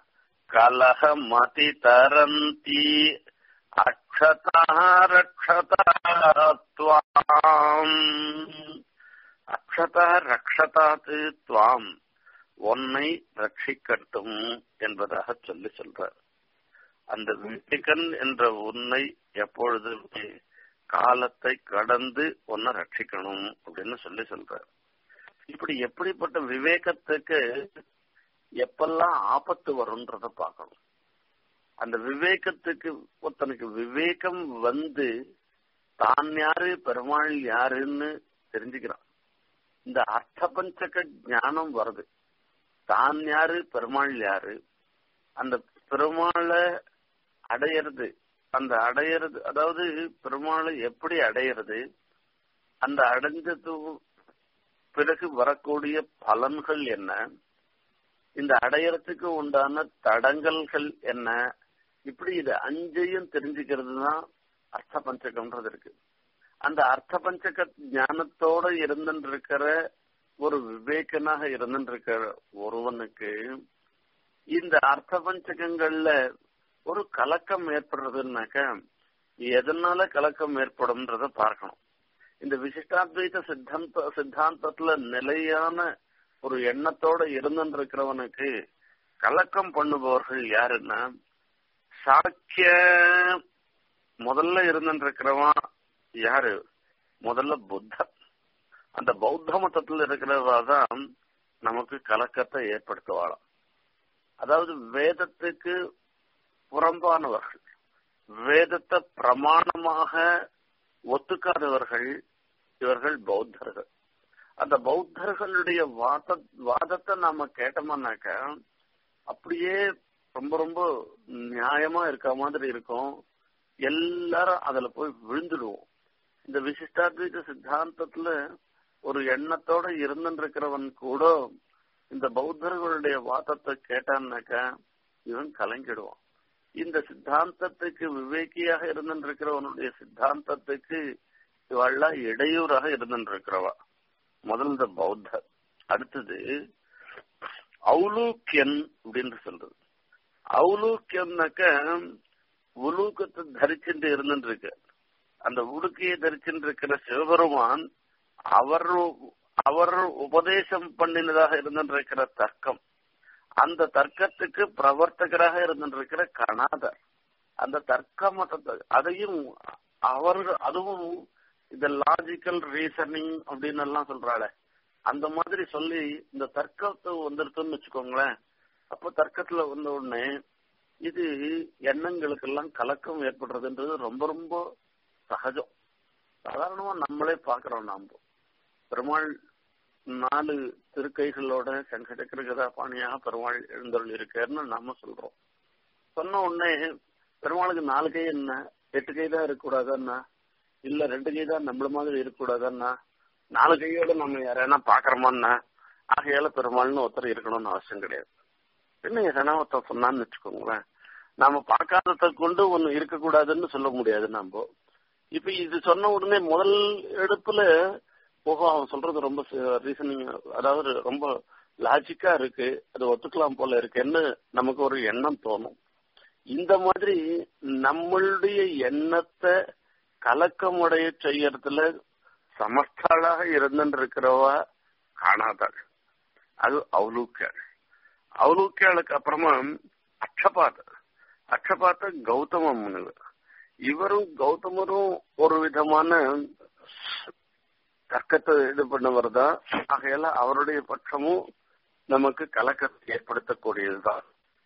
कलहमतितरन्ती अक्षता रक्षता त्वाम् அக்ஷதா ரக்ஷதாத்து துவாம் உன்னை ரட்சிக்கட்டும் என்பதாக சொல்லி சொல்றார் அந்த விவேகன் என்ற உன்னை எப்பொழுதுமே காலத்தை கடந்து உன்னை ரட்சிக்கணும் அப்படின்னு சொல்லி சொல்றார் இப்படி எப்படிப்பட்ட விவேகத்துக்கு எப்பெல்லாம் ஆபத்து வரும்ன்றத பார்க்கணும் அந்த விவேகத்துக்கு ஒருத்தனுக்கு விவேகம் வந்து தான் யாரு பெருமாள் யாருன்னு தெரிஞ்சுக்கிறான் இந்த அர்த்த பஞ்சக ஞானம் வருது தான் யாரு பெருமாள் யாரு அந்த பெருமாளை அடையிறது அந்த அடையிறது அதாவது பெருமாளை எப்படி அடையிறது அந்த அடைஞ்சது பிறகு வரக்கூடிய பலன்கள் என்ன இந்த அடையறதுக்கு உண்டான தடங்கல்கள் என்ன இப்படி இது அஞ்சையும் தெரிஞ்சுக்கிறது தான் அர்த்த பஞ்சகம்ன்றது இருக்கு அந்த அர்த்த பஞ்சக ஞானத்தோட இருந்துருக்கிற ஒரு விவேகனாக இருந்துருக்கிற ஒருவனுக்கு இந்த அர்த்த பஞ்சகங்கள்ல ஒரு கலக்கம் ஏற்படுறதுன்னாக்க எதனால கலக்கம் ஏற்படும்ன்றத பார்க்கணும் இந்த விசிஷ்டாத்வைத சித்தாந்த சித்தாந்தத்துல நிலையான ஒரு எண்ணத்தோட இருந்துருக்கிறவனுக்கு கலக்கம் பண்ணுபவர்கள் யாருன்னா சாக்கிய முதல்ல இருந்துருக்கிறவன் யாரு முதல்ல புத்தர் அந்த பௌத்த மதத்துல இருக்கிறவா தான் நமக்கு கலக்கத்தை ஏற்படுத்துவாளாம் அதாவது வேதத்துக்கு புறம்பானவர்கள் வேதத்தை பிரமாணமாக ஒத்துக்காதவர்கள் இவர்கள் பௌத்தர்கள் அந்த பௌத்தர்களுடைய வாத வாதத்தை நாம கேட்டோம்னாக்க அப்படியே ரொம்ப ரொம்ப நியாயமா இருக்க மாதிரி இருக்கும் எல்லாரும் அதுல போய் விழுந்துடுவோம் இந்த விசிஷ்டாத்வைத சித்தாந்தத்துல ஒரு எண்ணத்தோட இருந்துருக்கிறவன் கூட இந்த பௌத்தர்களுடைய வாதத்தை கேட்டான்னாக்கா இவன் கலங்கிடுவான் இந்த சித்தாந்தத்துக்கு விவேக்கியாக இருந்துருக்கிறவனுடைய சித்தாந்தத்துக்கு இவெல்லாம் இடையூறாக இருந்துருக்கிறவா முதல் இந்த பௌத்தர் அடுத்தது அவுலூக்கியன் அப்படின்னு சொல்றது அவுலூக்கியன்னாக்க உலூக்கத்தை தரிச்சுட்டு இருந்துட்டு இருக்கு அந்த உடுக்கையை தரிச்சுட்டு இருக்கிற சிவபெருமான் அவர் அவர் உபதேசம் பண்ணினதாக இருந்திருக்கிற தர்க்கம் அந்த தர்க்கத்துக்கு பிரவர்த்தகராக இருந்திருக்கிற கணாதர் அந்த தர்க்க மதத்தை அதையும் அவர் அதுவும் இந்த லாஜிக்கல் ரீசனிங் அப்படின்னு எல்லாம் சொல்றாளே அந்த மாதிரி சொல்லி இந்த தர்க்கத்தை வந்துருதுன்னு வச்சுக்கோங்களேன் அப்போ தர்க்கத்துல வந்த உடனே இது எண்ணங்களுக்கெல்லாம் கலக்கம் ஏற்படுறதுன்றது ரொம்ப ரொம்ப சகஜம் சாதாரணமா நம்மளே பாக்குறோம் நாம பெருமாள் நாலு திருக்கைகளோட சங்கடக்கிற கதாபாணியாக பெருமாள் எழுந்தருள் இருக்காருன்னு நாம சொல்றோம் சொன்ன உடனே பெருமாளுக்கு நாலு கை என்ன எட்டு கை தான் இருக்கக்கூடாதுன்னா இல்ல ரெண்டு கை தான் நம்மள மாதிரி இருக்கக்கூடாதுன்னா நாலு கையோட நம்ம யாரையா பாக்குறோமான்னா ஆகையால பெருமாள்னு ஒருத்தர் இருக்கணும்னு அவசியம் கிடையாது என்ன எதனா ஒருத்தர் சொன்னான்னு வச்சுக்கோங்களேன் நாம பார்க்காததை கொண்டு ஒண்ணு இருக்கக்கூடாதுன்னு சொல்ல முடியாது நம்ம இப்ப இது சொன்ன உடனே முதல் எடுப்புல ஓஹோ அவன் சொல்றது ரொம்ப ரீசனிங் அதாவது ரொம்ப லாஜிக்கா இருக்கு அது ஒத்துக்கலாம் போல இருக்குன்னு நமக்கு ஒரு எண்ணம் தோணும் இந்த மாதிரி நம்மளுடைய எண்ணத்தை கலக்கமுடைய செய்யறதுல சமஸ்தாளாக இருந்துருக்கிறவா காணாதாள் அது அவுலூக்கியாள் அவுலூக்கியாளுக்கு அப்புறமா அக்ஷபாத அக்ஷபாத்த கௌதம முனிவர் இவரும் கௌதமரும் ஒரு விதமான தர்க்கத்தை இது பண்ணவர் தான் ஆகையால அவருடைய பட்சமும் நமக்கு கலக்கத்தை ஏற்படுத்தக்கூடியதுதான்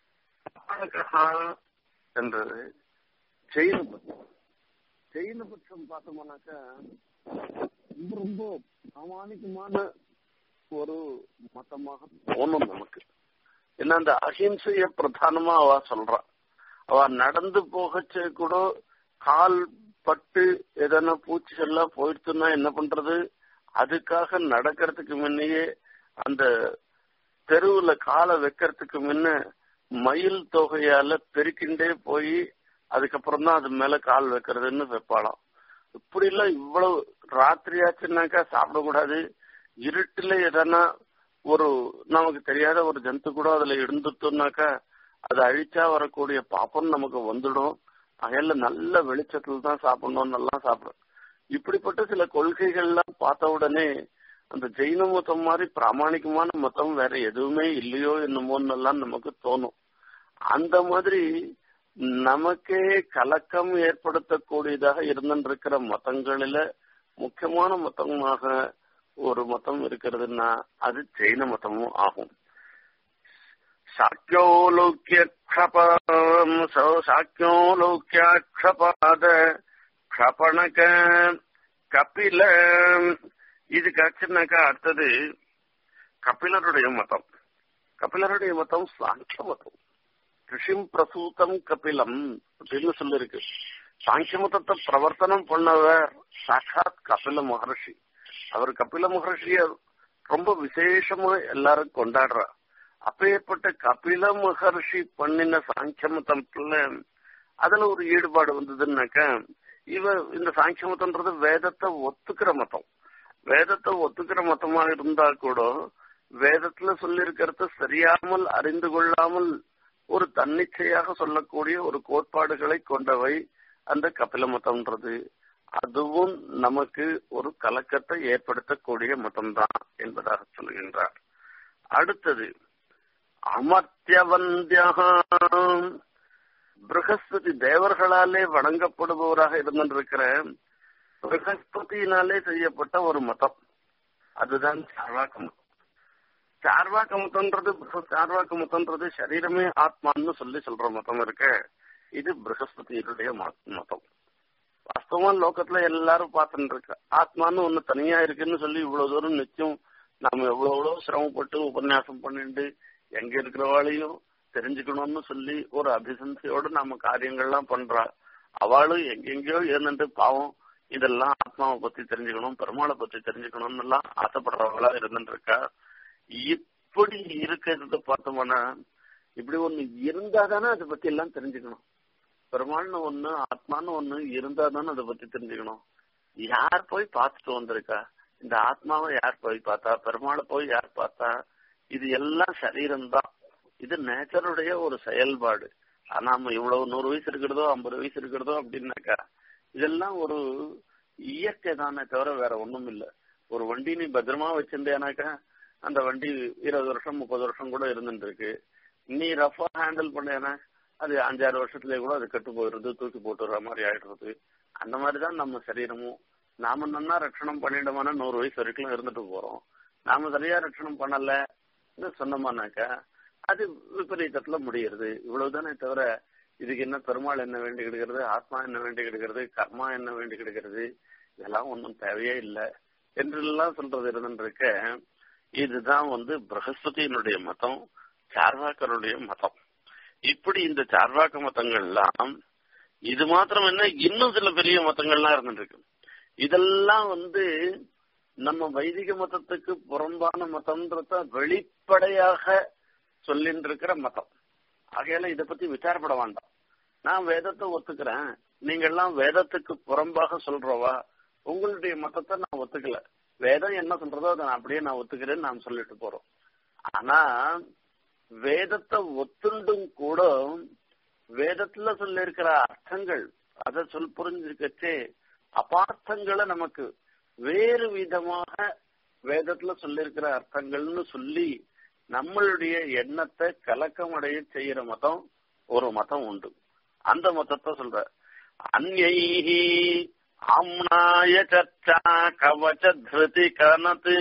என்றது ஜெயின பட்சம் ஜெயின பட்சம் பார்த்தோம்னாக்கா ரொம்ப ரொம்ப பிராமணிகமான ஒரு மதமாக தோணும் நமக்கு ஏன்னா அந்த அஹிம்சைய பிரதானமா அவ சொல்றா அவ நடந்து போகச்சே கூட கால் பட்டு எதனா பூச்சிகள்லாம் போயிடுச்சுன்னா என்ன பண்றது அதுக்காக நடக்கிறதுக்கு முன்னையே அந்த தெருவுல காலை வைக்கிறதுக்கு முன்ன மயில் தொகையால பெருக்கிண்டே போய் அதுக்கப்புறம் தான் அது மேல கால் வைக்கிறதுன்னு வைப்பாளாம் இப்படி எல்லாம் இவ்வளவு ராத்திரி ஆச்சுன்னாக்கா சாப்பிடக்கூடாது இருட்டுல எதனா ஒரு நமக்கு தெரியாத ஒரு ஜந்து கூட அதுல இருந்துட்டோம்னாக்கா அது அழிச்சா வரக்கூடிய பாப்பம் நமக்கு வந்துடும் அகையில நல்ல வெளிச்சத்துல தான் சாப்பிடணும் நல்லா சாப்பிடும் இப்படிப்பட்ட சில கொள்கைகள்லாம் பார்த்த உடனே அந்த ஜெயின மதம் மாதிரி பிராமணிகமான மதம் வேற எதுவுமே இல்லையோ என்னமோன்னு எல்லாம் நமக்கு தோணும் அந்த மாதிரி நமக்கே கலக்கம் ஏற்படுத்தக்கூடியதாக இருந்திருக்கிற மதங்களில முக்கியமான மதமாக ஒரு மதம் இருக்கிறதுன்னா அது ஜெயின மதமும் ஆகும் சாக்கியோலோக்கியம் சாக்கியோலோக்கியாட்சபாத க்ஷபணக கபில இது கட்சினாக்கா அடுத்தது கபிலருடைய மதம் கபிலருடைய மதம் சாங்கிய மதம் ரிஷிம் பிரசூதம் கபிலம் அப்படின்னு சொல்லிருக்கு சாங்கிய மதத்தை பிரவர்த்தனம் பண்ணவர் சாட்சாத் கபில மகர்ஷி அவர் கபில மகர்ஷிய ரொம்ப விசேஷமா எல்லாரும் கொண்டாடுறா அப்பேற்பட்ட கபில மகர்ஷி பண்ணின சாங்கிய மதத்துல அதுல ஒரு ஈடுபாடு வந்ததுன்னாக்க இவ இந்த சாங்கிய மதம்ன்றது வேதத்தை ஒத்துக்கிற மதம் வேதத்தை ஒத்துக்கிற மதமா இருந்தா கூட வேதத்துல சொல்லியிருக்கிறத சரியாமல் அறிந்து கொள்ளாமல் ஒரு தன்னிச்சையாக சொல்லக்கூடிய ஒரு கோட்பாடுகளை கொண்டவை அந்த கபில மதம்ன்றது அதுவும் நமக்கு ஒரு கலக்கத்தை ஏற்படுத்தக்கூடிய மதம்தான் என்பதாக சொல்கின்றார் அடுத்தது அமர்த்தியவந்தியம் பிரகஸ்பதி தேவர்களாலே வணங்கப்படுபவராக இருந்திருக்கிற பிரகஸ்பதியினாலே செய்யப்பட்ட ஒரு மதம் அதுதான் சார்வாக்க மதம் சார்வாக்க மதம்ன்றது சார்வாக்க மதம்ன்றது சரீரமே ஆத்மான்னு சொல்லி சொல்ற மதம் இருக்க இது பிரகஸ்பதியினுடைய மதம் வாஸ்தவமா லோகத்துல எல்லாரும் பார்த்துட்டு இருக்க ஆத்மான்னு ஒண்ணு தனியா இருக்குன்னு சொல்லி இவ்வளவு தூரம் நிச்சயம் நாம எவ்வளவு எவ்வளவு சிரமப்பட்டு உபன்யாசம் பண்ணிட்டு எங்க இருக்கிறவாளையும் தெரிஞ்சுக்கணும்னு சொல்லி ஒரு அபிசந்தியோடு நாம காரியங்கள்லாம் பண்றா அவளும் எங்கெங்கயோ இருந்துட்டு பாவம் இதெல்லாம் ஆத்மாவை பத்தி தெரிஞ்சுக்கணும் பெருமாளை பத்தி தெரிஞ்சுக்கணும்னு எல்லாம் ஆசைப்படுறவங்களா இருந்துட்டு இருக்கா இப்படி இருக்கிறத பார்த்தோம்னா இப்படி ஒண்ணு இருந்தா தானே அதை பத்தி எல்லாம் தெரிஞ்சுக்கணும் பெருமாள்னு ஒண்ணு ஆத்மான்னு ஒண்ணு இருந்தா தானே அதை பத்தி தெரிஞ்சுக்கணும் யார் போய் பார்த்துட்டு வந்திருக்கா இந்த ஆத்மாவை யார் போய் பார்த்தா பெருமாளை போய் யார் பார்த்தா இது எல்லாம் சரீரம்தான் இது நேச்சருடைய ஒரு செயல்பாடு ஆனா நம்ம இவ்வளவு நூறு வயசு இருக்கிறதோ ஐம்பது வயசு இருக்கிறதோ அப்படின்னாக்கா இதெல்லாம் ஒரு இயற்கை தானே தவிர வேற ஒண்ணும் இல்ல ஒரு வண்டி நீ பத்திரமா வச்சிருந்தேனாக்கா அந்த வண்டி இருபது வருஷம் முப்பது வருஷம் கூட இருந்துட்டு இருக்கு நீ ரஃபா ஹேண்டில் பண்ணேனா அது அஞ்சாறு வருஷத்துலயே கூட அது கெட்டு போயிடுறது தூக்கி போட்டுற மாதிரி ஆயிடுறது அந்த மாதிரிதான் நம்ம சரீரமும் நாம நன்னா ரட்சணம் பண்ணிட்டோம்னா நூறு வயசு வரைக்கும் இருந்துட்டு போறோம் நாம சரியா ரட்சணம் பண்ணல சொன்னோம்னாக்கா அது விபரீதத்துல முடியுது இவ்வளவுதானே தவிர இதுக்கு என்ன பெருமாள் என்ன வேண்டி கிடக்கிறது ஆத்மா என்ன வேண்டி கிடக்கிறது கர்மா என்ன வேண்டி கிடக்கிறது இதெல்லாம் ஒன்றும் தேவையே இல்லை என்றெல்லாம் சொல்றது இருந்துருக்க இதுதான் வந்து பிரகஸ்பதியினுடைய மதம் சார்வாக்கருடைய மதம் இப்படி இந்த சார்வாக்க மதங்கள்லாம் இது மாத்திரம் என்ன இன்னும் சில பெரிய மதங்கள்லாம் இருந்துருக்கு இதெல்லாம் வந்து நம்ம வைதிக மதத்துக்கு புறம்பான மதம்ன்றத வெளிப்படையாக சொல்லிட்டு இருக்கிற மதம் ஆகையால இதை பத்தி விசாரப்பட வேண்டாம் நான் வேதத்தை ஒத்துக்கிறேன் நீங்க எல்லாம் வேதத்துக்கு புறம்பாக சொல்றவா உங்களுடைய மதத்தை நான் ஒத்துக்கல வேதம் என்ன சொல்றதோ அதை நான் அப்படியே நான் ஒத்துக்கிறேன்னு நாம் சொல்லிட்டு போறோம் ஆனா வேதத்தை ஒத்துண்டும் கூட வேதத்துல சொல்ல இருக்கிற அர்த்தங்கள் அதை சொல் புரிஞ்சிருக்கச்சே அபார்த்தங்களை நமக்கு வேறு விதமாக வேதத்துல சொல்லியிருக்கிற அர்த்தங்கள்னு சொல்லி நம்மளுடைய எண்ணத்தை கலக்கமடைய செய்யற மதம் ஒரு மதம் உண்டு அந்த மதத்தை சொல்ற அந்நைஹி ஆம்னாய சர்ச்சா கவச்ச திருதி கனத்து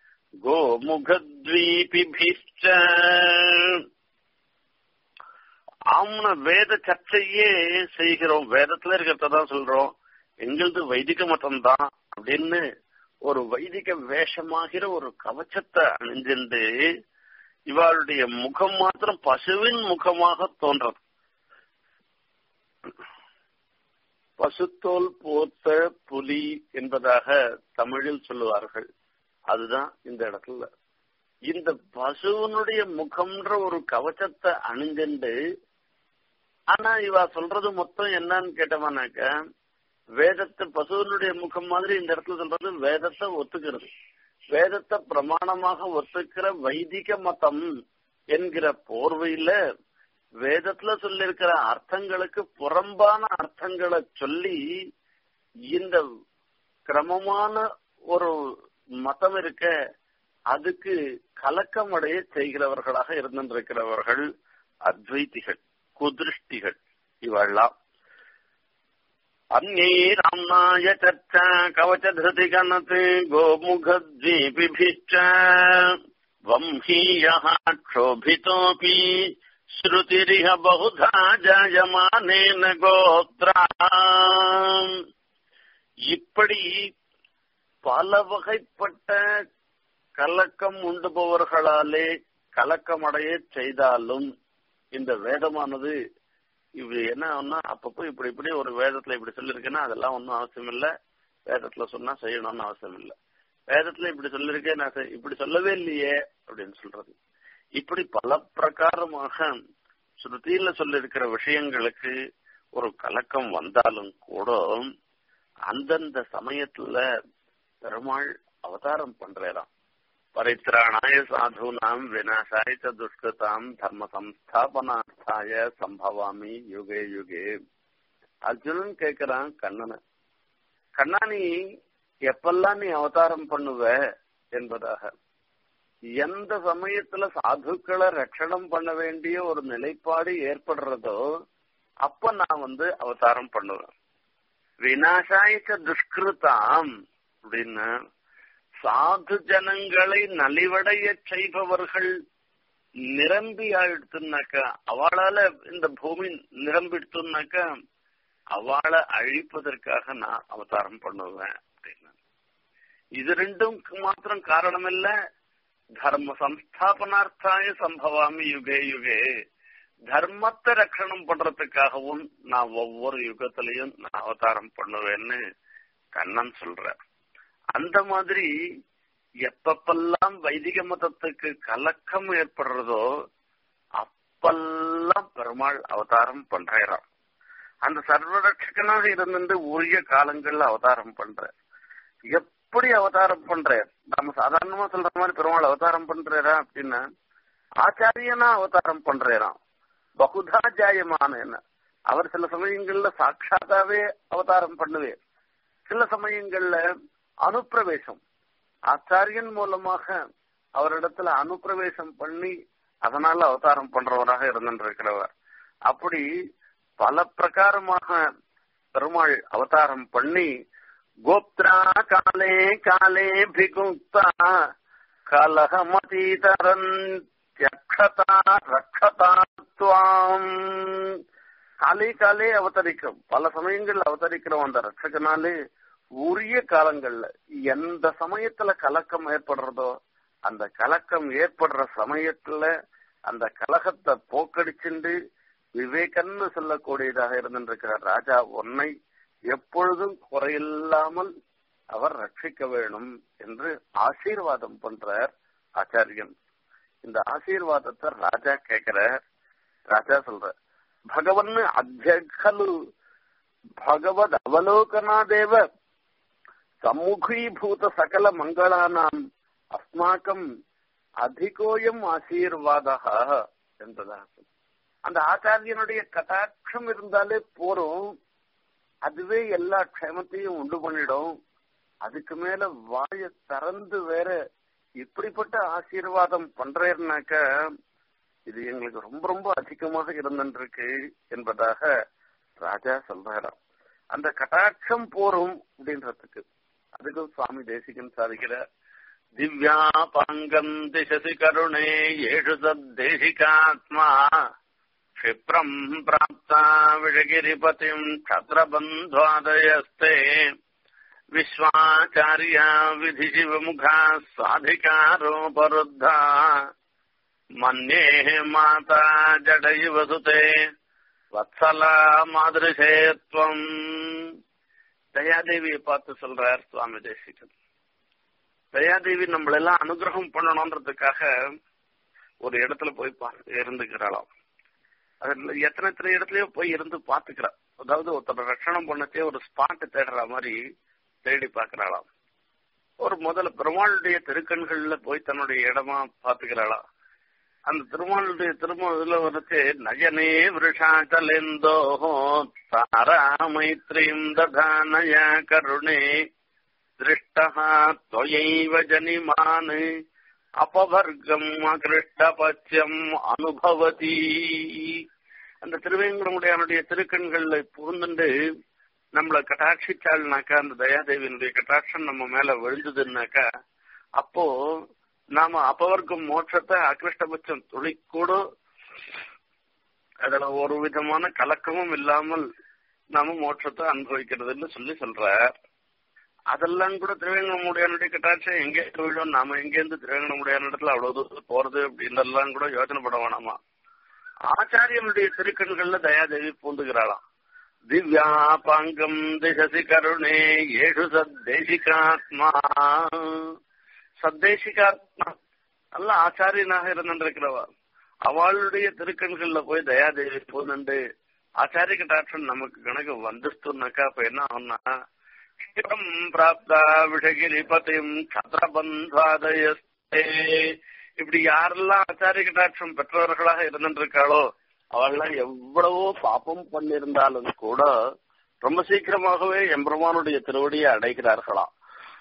கோமுகத்வீபிபிஷ்ட ஆம்ன வேத சர்ச்சையே செய்கிறோம் வேதத்துல இருக்கிறதான் சொல்றோம் எங்களது வைதிக மதம் தான் அப்படின்னு ஒரு வைதிக வேஷமாகிற ஒரு கவச்சத்தை அணிஞ்சிருந்து இவளுடைய முகம் மாத்திரம் பசுவின் முகமாக தோன்றது பசுத்தோல் போத்த புலி என்பதாக தமிழில் சொல்லுவார்கள் அதுதான் இந்த இடத்துல இந்த பசுவனுடைய முகம்ன்ற ஒரு கவச்சத்தை அணிஞ்சுண்டு ஆனா இவ சொல்றது மொத்தம் என்னன்னு கேட்டவனாக்க வேதத்தை பசுவனுடைய முகம் மாதிரி இந்த இடத்துல சொல்றது வேதத்தை ஒத்துக்கிறது வேதத்தை பிரமாணமாக ஒத்துக்கிற வைதிக மதம் என்கிற போர்வையில வேதத்துல சொல்லியிருக்கிற அர்த்தங்களுக்கு புறம்பான அர்த்தங்களை சொல்லி இந்த கிரமமான ஒரு மதம் இருக்க அதுக்கு கலக்கமடைய செய்கிறவர்களாக இருந்திருக்கிறவர்கள் அத்வைத்திகள் குதிருஷ்டிகள் இவெல்லாம் अन्यैराम्नाय चर्चा कवचधृतिगणत् गोमुखद्वीपिभिश्च वंशीयः क्षोभितोऽपि श्रुतिरिह बहुधा जायमानेन गोत्रा இப்படி பல வகைப்பட்ட கலக்கம் உண்டுபவர்களாலே கலக்கமடைய செய்தாலும் இந்த வேதமானது இது என்ன அப்பப்போ இப்படி இப்படி ஒரு வேதத்துல இப்படி சொல்லியிருக்குன்னா அதெல்லாம் ஒன்றும் அவசியம் இல்லை வேதத்துல சொன்னா செய்யணும்னு அவசியம் இல்லை வேதத்துல இப்படி சொல்லிருக்கேன் நான் செ- இப்படி சொல்லவே இல்லையே அப்படின்னு சொல்றது இப்படி பல பிரகாரமாக ஸ்ருதியில சொல்லிருக்கிற விஷயங்களுக்கு ஒரு கலக்கம் வந்தாலும் கூட அந்தந்த சமயத்துல பெருமாள் அவதாரம் பண்றாராம் பரித்ராணாய சாதுனாம் விநாசாய ச துஷ்கிருதாம் தர்ம சம்ஸ்தாபனார்த்தாய சம்பவாமி யுகே யுகே அர்ஜுனன் கேக்குறான் கண்ணனை கண்ணா நீ எப்பெல்லாம் நீ அவதாரம் பண்ணுவ என்பதாக எந்த சமயத்துல சாதுக்களை ரட்சணம் பண்ண வேண்டிய ஒரு நிலைப்பாடு ஏற்படுறதோ அப்ப நான் வந்து அவதாரம் பண்ணுவேன் விநாசாயிக்க துஷ்கிருதாம் அப்படின்னு சாது ஜனங்களை நலிவடைய செய்பவர்கள் நிரம்பி ஆயிடுத்துனாக்கா அவளால இந்த பூமி நிரம்பிடுத்துனாக்கா அவளை அழிப்பதற்காக நான் அவதாரம் பண்ணுவேன் அப்படின்னு இது ரெண்டும் மாத்திரம் காரணம் இல்ல தர்ம சம்ஸ்தாபனார்த்தாய சம்பவாமி யுகே யுகே தர்மத்தை ரட்சணம் பண்றதுக்காகவும் நான் ஒவ்வொரு யுகத்திலையும் நான் அவதாரம் பண்ணுவேன்னு கண்ணன் சொல்ற அந்த மாதிரி எப்பப்பெல்லாம் வைதிக மதத்துக்கு கலக்கம் ஏற்படுறதோ அப்பெல்லாம் பெருமாள் அவதாரம் பண்றாராம் அந்த சர்வரட்சகனாக இருந்து உரிய காலங்கள்ல அவதாரம் பண்ற எப்படி அவதாரம் பண்ற நம்ம சாதாரணமா சொல்ற மாதிரி பெருமாள் அவதாரம் பண்றாரா அப்படின்னா ஆச்சாரியனா அவதாரம் பண்றாராம் பகுதா ஜாயமான என்ன அவர் சில சமயங்கள்ல சாட்சாத்தாவே அவதாரம் பண்ணுவே சில சமயங்கள்ல அனுப்பிரவேசம் ஆச்சாரியன் மூலமாக அவரிடத்துல அனுப்பிரவேசம் பண்ணி அதனால அவதாரம் பண்றவராக இருந்திருக்கிறவர் அப்படி பல பிரகாரமாக பெருமாள் அவதாரம் பண்ணி கோப்திரா காலே காலே பிகுப்தா கலகமதீதரன் யக்ஷதா ரக்ஷதா துவாம் காலே காலே அவதரிக்கும் பல சமயங்கள் அவதரிக்கிறோம் அந்த ரட்சகனாலே உரிய காலங்கள்ல எந்த சமயத்துல கலக்கம் ஏற்படுறதோ அந்த கலக்கம் ஏற்படுற சமயத்துல அந்த கலகத்தை போக்கடிச்சுண்டு விவேகன்னு சொல்லக்கூடியதாக இருந்திருக்கிற ராஜா ஒன்னை எப்பொழுதும் குறையில்லாமல் அவர் ரட்சிக்க வேணும் என்று ஆசீர்வாதம் பண்றார் ஆச்சாரியன் இந்த ஆசீர்வாதத்தை ராஜா கேக்குற ராஜா சொல்ற பகவன் அத்தியகலு பகவத் அவலோகனாதேவ சம்முகீபூத சகல மங்களானாம் அஸ்மாக்கம் அதிகோயம் ஆசீர்வாதா என்பதாக அந்த ஆச்சாரியனுடைய கட்டாட்சம் இருந்தாலே போறோம் அதுவே எல்லா க்ஷேமத்தையும் உண்டு பண்ணிடும் அதுக்கு மேல வாய திறந்து வேற இப்படிப்பட்ட ஆசீர்வாதம் பண்றேன்னாக்க இது எங்களுக்கு ரொம்ப ரொம்ப அதிகமாக இருந்துருக்கு என்பதாக ராஜா சொல்றாராம் அந்த கட்டாட்சம் போரும் அப்படின்றதுக்கு அதுக்கு சுவாமி தேசிகன் சாதிக்கிறார் திவ்யா பங்கம் திசசி கருணே ஏழு தேசிகாத்மா क्षिप्रम् प्राप्ता विषगिरिपतिम् क्षत्रबन्ध्वादयस्ते विश्वाचार्या विधिशिवमुखा साधिकारोपरुद्धा मन्ये माता जडैव सुते வத்சலா மாதிரிசே துவம் தயாதேவியை பார்த்து சொல்றார் சுவாமி தேசிகன் தயாதேவி நம்மளெல்லாம் அனுகிரகம் பண்ணணும்ன்றதுக்காக ஒரு இடத்துல போய் பார்த்து இருந்துக்கிறாளாம் அதுல எத்தனை எத்தனை இடத்துலயோ போய் இருந்து பாத்துக்கிறா அதாவது ஒருத்தர் ரட்சணம் பண்ணச்சே ஒரு ஸ்பாட் தேடுற மாதிரி தேடி பாக்குறாளாம் ஒரு முதல்ல பெருமாளுடைய திருக்கண்கள்ல போய் தன்னுடைய இடமா பாத்துக்கிறாளாம் அந்த திருமாலுடைய திருமணத்துல வந்துட்டு நயனே விருஷாச்சலேந்தோ தாரா மைத்ரீம் ததானய கருணே திருஷ்டா त्वयैव ஜனிமான் அபவர்க்கம் அகிருஷ்டபட்சம் அனுபவதி அந்த திருவேங்கடமுடையானுடைய திருக்கண்கள்ல புகுந்துண்டு நம்மள கட்டாட்சிச்சாள்னாக்கா அந்த தயாதேவியினுடைய கட்டாட்சம் நம்ம மேல விழுந்ததுன்னாக்கா அப்போ நாம அபவர்க்கம் மோட்சத்தை அகிருஷ்டபட்சம் துளிக்கூட அதுல ஒரு விதமான கலக்கமும் இல்லாமல் நாம மோட்சத்தை அனுபவிக்கிறதுன்னு சொல்லி சொல்ற அதெல்லாம் கூட திருவேங்கடமுடையானுடைய கட்டாட்சம் எங்கே விழும் நாம எங்கேருந்து திருவேங்கடமுடையான இடத்துல அவ்வளவு தூரம் போறது அப்படின்றதெல்லாம் கூட யோசனை பட வேணாமா ஆச்சாரியனுடைய திருக்கண்கள்ல தயாதேவி பூந்துகிறாளாம் திவ்யாபாங்கம் திசசி கருணே ஏழு சத்தேசிகாத்மா சத்தேசிகாத்மா நல்ல ஆச்சாரியனாக இருந்திருக்கிறவா அவளுடைய திருக்கண்கள்ல போய் தயாதேவி போனண்டு ஆச்சாரிய கட்டாட்சம் நமக்கு கணக்கு வந்துச்சுனாக்கா அப்ப என்ன ஆகும்னா சிவம் பிராப்தா விஷகிரி பதிம் சத்ரபந்தாதயஸ்தே இப்படி யாரெல்லாம் ஆச்சாரிய கட்டாட்சம் பெற்றவர்களாக இருந்திருக்காளோ அவள்லாம் எவ்வளவோ பாப்பம் பண்ணிருந்தாலும் கூட ரொம்ப சீக்கிரமாகவே எம்பெருமானுடைய திருவடியை அடைகிறார்களாம்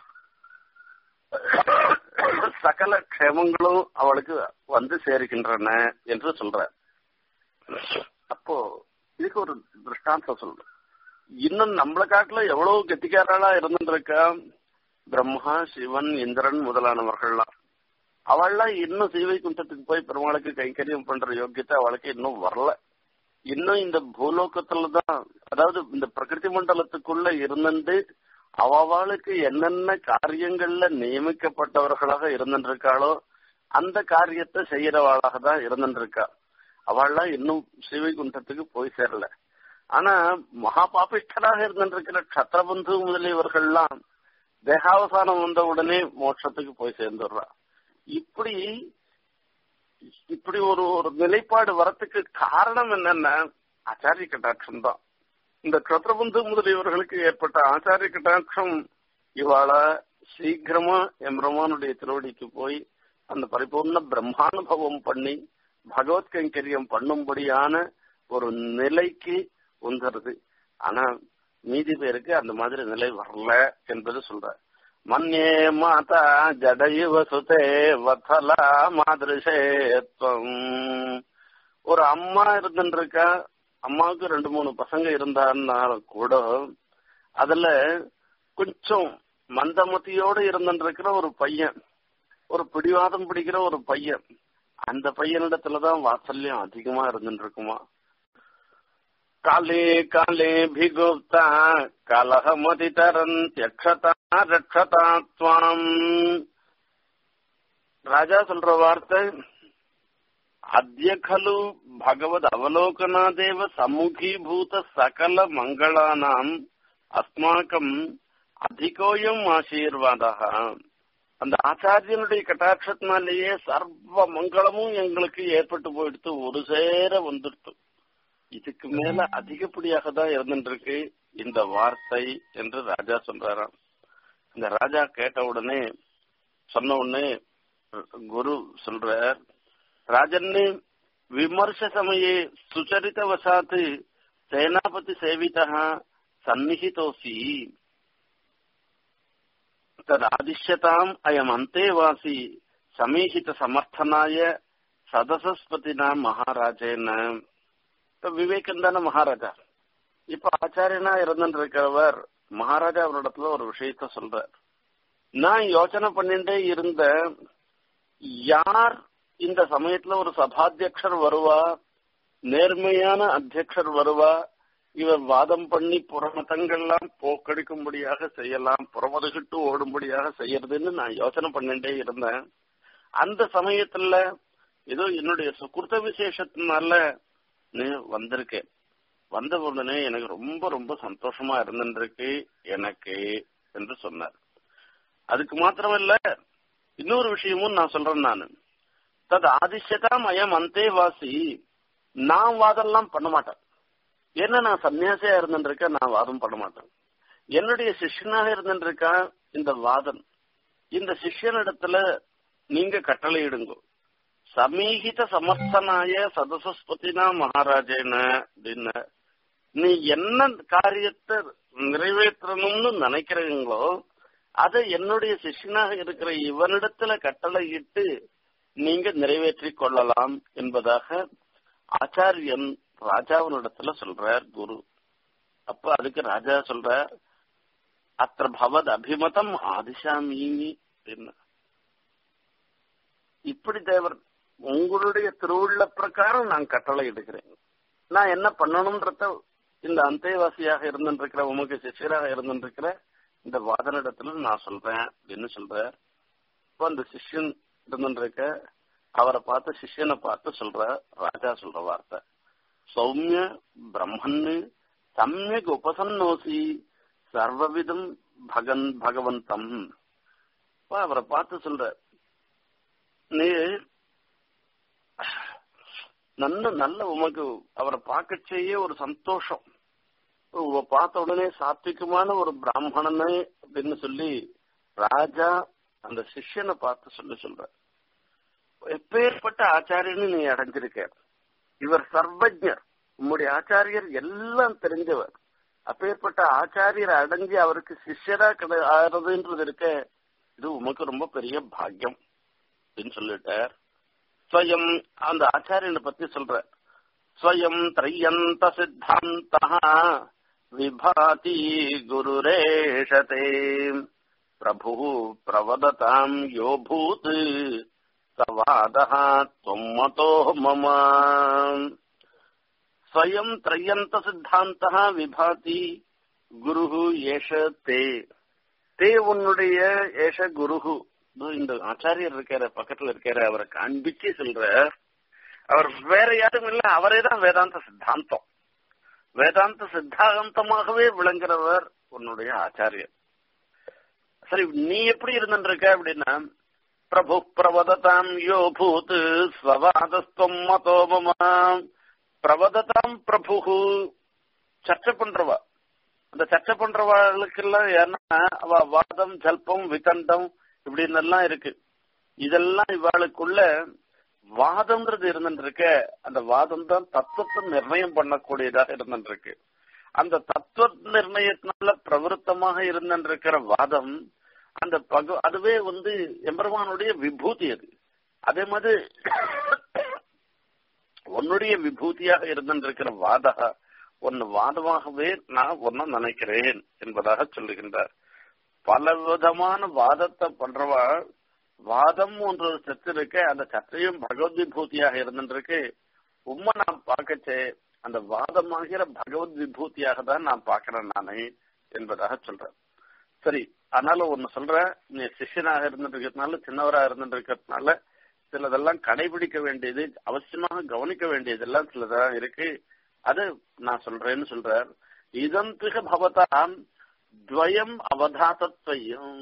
சகல க்ஷேமங்களும் அவளுக்கு வந்து சேருகின்றன என்று சொல்ற அப்போ இதுக்கு ஒரு திருஷ்டாந்தம் சொல்ற இன்னும் நம்மள காட்டுல எவ்வளவு கெட்டிக்காரளா இருந்துருக்கா பிரம்மா சிவன் இந்திரன் முதலானவர்கள்லாம் அவள்லாம் இன்னும் சீவை குண்டத்துக்கு போய் பெருமாளுக்கு கைங்கரியம் பண்ற யோக்கியத்தை அவளுக்கு இன்னும் வரல இன்னும் இந்த பூலோகத்துலதான் அதாவது இந்த பிரகிருதி மண்டலத்துக்குள்ள இருந்துட்டு அவளுக்கு என்னென்ன காரியங்கள்ல நியமிக்கப்பட்டவர்களாக இருந்துருக்காளோ அந்த காரியத்தை செய்யறவாளாக தான் இருந்துருக்கா அவள்லாம் இன்னும் சிவைகுண்டத்துக்கு போய் சேரல ஆனா மகா பாபிஷ்டராக இருந்திருக்கிற கத்திரபந்து முதலியவர்கள்லாம் தேகாவசானம் வந்த உடனே மோட்சத்துக்கு போய் சேர்ந்துடுறா இப்படி இப்படி ஒரு ஒரு நிலைப்பாடு வரத்துக்கு காரணம் என்னன்னா ஆச்சாரிய கட்டாட்சம் தான் இந்த கத்திரபந்து முதலியவர்களுக்கு ஏற்பட்ட ஆச்சாரிய கட்டாட்சம் இவாள சீக்கிரமா எம்பிரமானுடைய திருவடிக்கு போய் அந்த பரிபூர்ண பிரம்மானுபவம் பண்ணி பகவத் கைங்கரியம் பண்ணும்படியான ஒரு நிலைக்கு உந்துறது ஆனா மீதி பேருக்கு அந்த மாதிரி நிலை வரல என்பது சொல்ற மன்யே மாதா ஜடயுவ சுதே வத்தலா மாதிரிசேத்வம் ஒரு அம்மா இருந்துருக்கா அம்மாவுக்கு ரெண்டு மூணு பசங்க இருந்தாலும் கூட அதுல கொஞ்சம் மந்தமதியோட இருந்துருக்கிற ஒரு பையன் ஒரு பிடிவாதம் பிடிக்கிற ஒரு பையன் அந்த பையனிடத்துலதான் வாத்சல்யம் அதிகமா இருந்துட்டு இருக்குமா காலே காலே பிகுப்தா கலகமதி தரன் யக்ஷதா ரக்ஷதா துவாம் ராஜா சொல்ற வார்த்தை அத்திய खलु भगवद அவலோகனாதேவ சமுகீபூத சகல மங்களானாம் அஸ்மாக்கம் அதிகோயம் ஆசீர்வாதா அந்த ஆச்சாரியனுடைய கட்டாட்சத்தினாலேயே சர்வ மங்களமும் எங்களுக்கு ஏற்பட்டு போயிடுத்து ஒரு சேர வந்துடுத்து இதுக்கு மேல அதிகப்படியாக தான் இருந்துருக்கு இந்த வார்த்தை என்று ராஜா சொல்றாராம் இந்த ராஜா கேட்ட உடனே சொன்ன உடனே குரு சொல்றார் ராஜன்னு விமர்ச சமயே சுச்சரித வசாத்து சேனாபதி சேவிதா சந்நிஹிதோசி ததாதிஷ்யதாம் அயம் அந்தேவாசி சமீஹித சமர்த்தனாய சதசஸ்பதினா மகாராஜேன இப்ப விவேகந்தான மகாராஜா இப்ப ஆச்சாரியனா இருந்திருக்கிறவர் மகாராஜா அவரிடத்துல ஒரு விஷயத்த சொல்றார் நான் யோசனை பண்ணிட்டே இருந்த யார் இந்த சமயத்துல ஒரு சபாத்தியக்ஷர் வருவா நேர்மையான அத்தியக்ஷர் வருவா இவர் வாதம் பண்ணி புறமதங்கள்லாம் போக்கடிக்கும்படியாக செய்யலாம் புறமதுகிட்டு ஓடும்படியாக செய்யறதுன்னு நான் யோசனை பண்ணிட்டே இருந்தேன் அந்த சமயத்துல ஏதோ என்னுடைய சுக்குர்த்த விசேஷத்தினால நீ வந்திருக்கேன் வந்த உடனே எனக்கு ரொம்ப ரொம்ப சந்தோஷமா இருந்துருக்கு எனக்கு என்று சொன்னார் அதுக்கு மாத்திரமல்ல இன்னொரு விஷயமும் நான் சொல்றேன் நானு தது ஆதிஷ்யதாம் அயம் அந்தேவாசி நான் வாதம்லாம் பண்ண மாட்டேன் ஏன்னா நான் சன்னியாசியா இருந்துருக்கேன் நான் வாதம் பண்ண மாட்டேன் என்னுடைய சிஷ்யனாக இருந்துருக்கா இந்த வாதன் இந்த சிஷ்யனிடத்துல நீங்க கட்டளையிடுங்க சமீகித சமர்த்தனாய சதசஸ்பதினா மகாராஜேன அப்படின்னு நீ என்ன காரியத்தை நிறைவேற்றணும்னு நினைக்கிறீங்களோ அதை என்னுடைய சிஷ்யனாக இருக்கிற இவனிடத்துல கட்டளையிட்டு நீங்க நிறைவேற்றிக் கொள்ளலாம் என்பதாக ஆச்சாரியன் ராஜாவினிடத்துல சொல்றார் குரு அப்ப அதுக்கு ராஜா சொல்றார் அத்த பவத் அபிமதம் ஆதிசாமி அப்படின்னு இப்படி தேவர் உங்களுடைய திருவுள்ள பிரகாரம் நான் கட்டளை எடுக்கிறேன் நான் என்ன பண்ணணும்ன்றத இந்த அந்தேவாசியாக இருந்துருக்கிற உமக்கு சிஷியராக இருந்துருக்கிற இந்த வாதனிடத்துல நான் சொல்றேன் அப்படின்னு சொல்றேன் இப்போ அந்த சிஷ்யன் இருந்துருக்க அவரை பார்த்து சிஷ்யனை பார்த்து சொல்ற ராஜா சொல்ற வார்த்தை சௌமிய பிரம்மன்னு சமயக் உபசன்னோசி சர்வவிதம் பகன் பகவந்தம் அவரை பார்த்து சொல்ற நீ நல்ல நல்ல உமக்கு அவரை பார்க்கச்சேயே ஒரு சந்தோஷம் பார்த்த உடனே சாத்விகமான ஒரு பிராமணனே அப்படின்னு சொல்லி ராஜா அந்த சிஷ்யனை பார்த்து சொல்லி சொல்ற எப்பேற்பட்ட ஆச்சாரியன்னு நீ அடைஞ்சிருக்க இவர் சர்வஜர் உம்முடைய ஆச்சாரியர் எல்லாம் தெரிஞ்சவர் அப்பேற்பட்ட ஆச்சாரியர் அடைஞ்சு அவருக்கு சிஷ்யரா கிடை ஆறதுன்றது இருக்க இது உமக்கு ரொம்ப பெரிய பாக்கியம் அப்படின்னு சொல்லிட்டார் ஸ்வயம் அந்த ஆச்சாரியனை பத்தி சொல்ற ஸ்வயம் திரையந்த சித்தாந்த விபாதி குருரேஷதே பிரபு பிரவததாம் யோ பூத் சவாதः त्वम्मतो मम स्वयं त्रय्यन्तसिद्धान्तः விபாதி குருஹு ஏஷ தே தே உன்னுடைய ஏஷ குருஹு இந்த ஆச்சாரியர் இருக்காரு பக்கத்துல இருக்காரு அவரை காண்பிச்சு சொல்ற அவர் வேற யாரும் இல்ல அவரே தான் வேதாந்த சித்தாந்தம் வேதாந்த சித்தாந்தமாகவே விளங்குறவர் உன்னுடைய ஆச்சாரியர் சரி நீ எப்படி இருந்துருக்க அப்படின்னா பிரபு பிரவததாம் யோ பூத் ஸ்வவாதஸ்துவம் மதோ மம பிரவததாம் பிரபு சர்ச்சை பண்றவா அந்த சர்ச்சை பண்றவாளுக்கெல்லாம் ஏன்னா அவ வாதம் ஜல்பம் விதண்டம் இப்படின்னு எல்லாம் இருக்கு இதெல்லாம் இவாளுக்குள்ள வாதம்ன்றது இருந்துருக்க அந்த வாதம் தான் தத்துவத்தை நிர்ணயம் பண்ணக்கூடியதாக இருந்துருக்கு அந்த தத்துவ நிர்ணயத்தினால பிரவருத்தமாக இருந்திருக்கிற வாதம் அந்த பகு அதுவே வந்து எம்பெருமானுடைய விபூதி அது அதே மாதிரி உன்னுடைய விபூதியாக இருந்திருக்கிற வாதா ஒன்னு வாதமாகவே நான் ஒன்னு நினைக்கிறேன் என்பதாக சொல்லுகின்றார் பல விதமான வாதத்தை பண்றவா வாதம் ஒன்று ஒரு சத்து இருக்கு அந்த சத்தையும் பகவத் விபூதியாக இருந்திருக்கு உண்மை நான் பார்க்கச்சே அந்த வாதமாகிற பகவத் விபூதியாக தான் நான் பார்க்கிறேன் நானே என்பதாக சொல்றேன் சரி அதனால ஒன்னு சொல்ற நீ சிஷ்யனாக இருந்துட்டு இருக்கிறதுனால சின்னவராக இருந்துட்டு இருக்கிறதுனால சிலதெல்லாம் கடைபிடிக்க வேண்டியது அவசியமாக கவனிக்க வேண்டியதெல்லாம் சிலதான் இருக்கு அது நான் சொல்றேன்னு சொல்றார் இதம் திக பவதாம் துவயம் அவதாத்தத்வயம்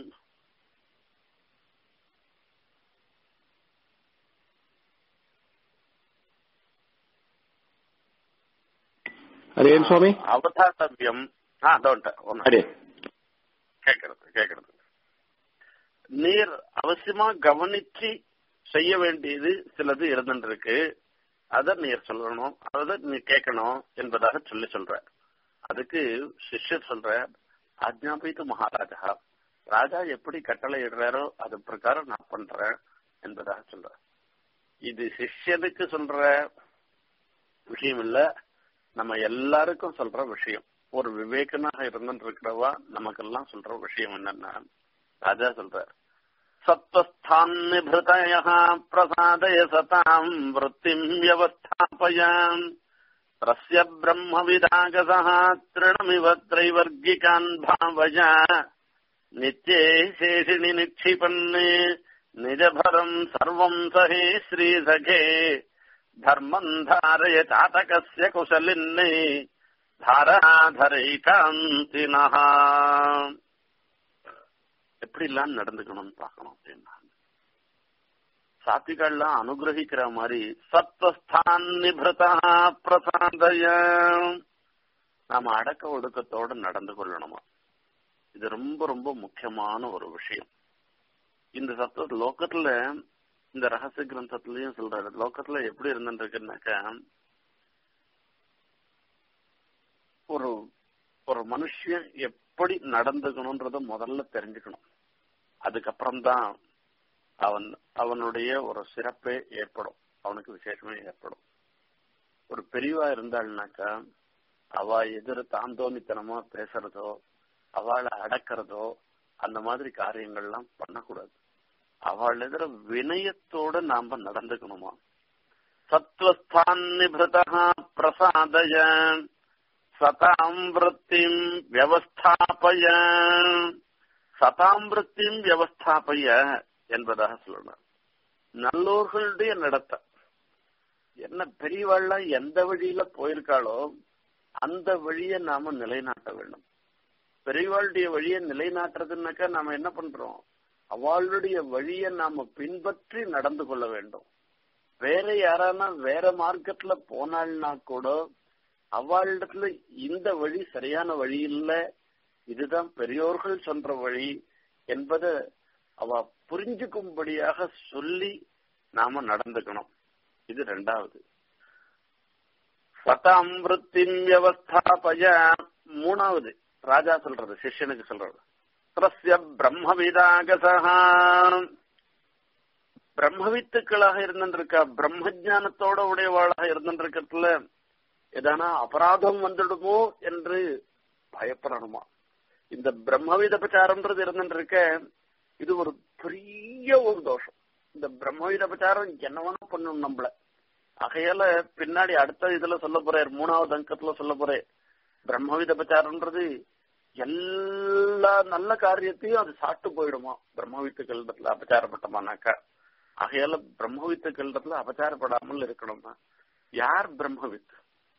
ಹರೇನ್ ಸ್ವಾಮಿ
அவதாத்தவியம் ஆ அதோட்ட ஒன்னு
ಹರೇ
கேட்கறது கேட்கறது நீர் அவசியமா கவனிச்சு செய்ய வேண்டியது சிலது இருந்துருக்கு அத நீர் சொல்லணும் அத நீ கேட்கணும் என்பதாக சொல்லி சொல்ற அதுக்கு சிஷ்யர் சொல்ற ஆஜ்ஞாபித்து மகாராஜா ராஜா எப்படி கட்டளை இடுறாரோ அது பிரகாரம் நான் பண்றேன் என்பதாக சொல்ற இது சிஷ்யனுக்கு சொல்ற விஷயம் இல்ல நம்ம எல்லாருக்கும் சொல்ற விஷயம் ஒரு விவேகனாக இருந்துட்டு இருக்கிறவா நமக்கெல்லாம் சொல்ற விஷயம் என்னன்னா ராஜா சொல்றார் சத்வஸ்தான் நிபிருதய பிரசாதய சதாம் விற்த்திம் வியவஸ்தாபயாம் ரஸ்ய பிரம்மவிதாகசः திருணமிவ த்ரைவர்கிகான் பாவயா நித்யே சேஷிணி நிக்ஷிபன் நிஜபரம் சர்வம் சஹே ஸ்ரீசகே தர்மம் தாரய சாதகஸ்ய குசலின்னே தாராதரைகாந்தினா எப்படி எல்லாம் நடந்துக்கணும்னு பார்க்கணும் அப்படின்னா சாத்விகள்லாம் அனுகிரகிக்கிற மாதிரி சத்வஸ்தான் நிபிருதா பிரசாதய நாம அடக்க ஒடுக்கத்தோட நடந்து கொள்ளணுமா இது ரொம்ப ரொம்ப முக்கியமான ஒரு விஷயம் இந்த சத்துவ லோக்கத்துல இந்த ரகசிய கிரந்தத்திலயும் சொல்றாரு லோக்கத்துல எப்படி இருந்துருக்குன்னாக்கா ஒரு ஒரு மனுஷன் எப்படி நடந்துக்கணும்ன்றத முதல்ல தெரிஞ்சுக்கணும் அதுக்கப்புறம் தான் அவன் அவனுடைய ஒரு சிறப்பே ஏற்படும் அவனுக்கு விசேஷமே ஏற்படும் ஒரு பெரியவா இருந்தாள்னாக்கா அவ எதிர தாந்தோனித்தனமா பேசுறதோ அவளை அடக்கிறதோ அந்த மாதிரி காரியங்கள்லாம் பண்ணக்கூடாது அவள் எதிர வினயத்தோட நாம நடந்துக்கணுமா சத்வஸ்தான் நிபிருதா பிரசாதய சதாம் விற்த்திம் வியவஸ்தாபய சதாம் விற்த்திம் வியவஸ்தாபய என்பதாக சொல்லணும் நல்லோர்களுடைய நடத்த என்ன பெரியவாள்லாம் எந்த வழியில போயிருக்காளோ அந்த வழியை நாம நிலைநாட்ட வேண்டும் பெரியவாளுடைய வழியை நிலைநாட்டுறதுனாக்கா நாம என்ன பண்றோம் அவளுடைய வழியை நாம பின்பற்றி நடந்து கொள்ள வேண்டும் வேற யாரானா வேற மார்க்கத்துல போனாள்னா கூட அவளிடத்துல இந்த வழி சரியான வழி இல்ல இதுதான் பெரியோர்கள் சொல்ற வழி என்பதை அவ புரிஞ்சுக்கும்படியாக சொல்லி நாம நடந்துக்கணும் இது ரெண்டாவது சதாமிருத்தின் வியவஸ்தாபய மூணாவது ராஜா சொல்றது சிஷ்யனுக்கு சொல்றது பிரஸ்ய பிரம்மவிதாகசா பிரம்மவித்துக்களாக இருந்துருக்கா பிரம்ம ஜானத்தோட உடையவாளாக இருந்துருக்கிறதுல எதானா அபராதம் வந்துடுமோ என்று பயப்படணுமா இந்த பிரம்மவித பிரச்சாரம்ன்றது இருந்துருக்க இது ஒரு பெரிய ஒரு தோஷம் இந்த பிரம்மவித பிரச்சாரம் என்னவனா பண்ணும் நம்மள ஆகையால பின்னாடி அடுத்த இதுல சொல்ல போறார் மூணாவது அங்கத்துல சொல்ல போறேன் பிரம்மவித பிரச்சாரம்ன்றது எல்லா நல்ல காரியத்தையும் அது சாப்பிட்டு போயிடுமா பிரம்மவித்துக்கள் அபச்சாரப்பட்டமானாக்கா ஆகையால பிரம்மவித்துக்கள் அபச்சாரப்படாமல் இருக்கணும்னா யார் பிரம்மவித்து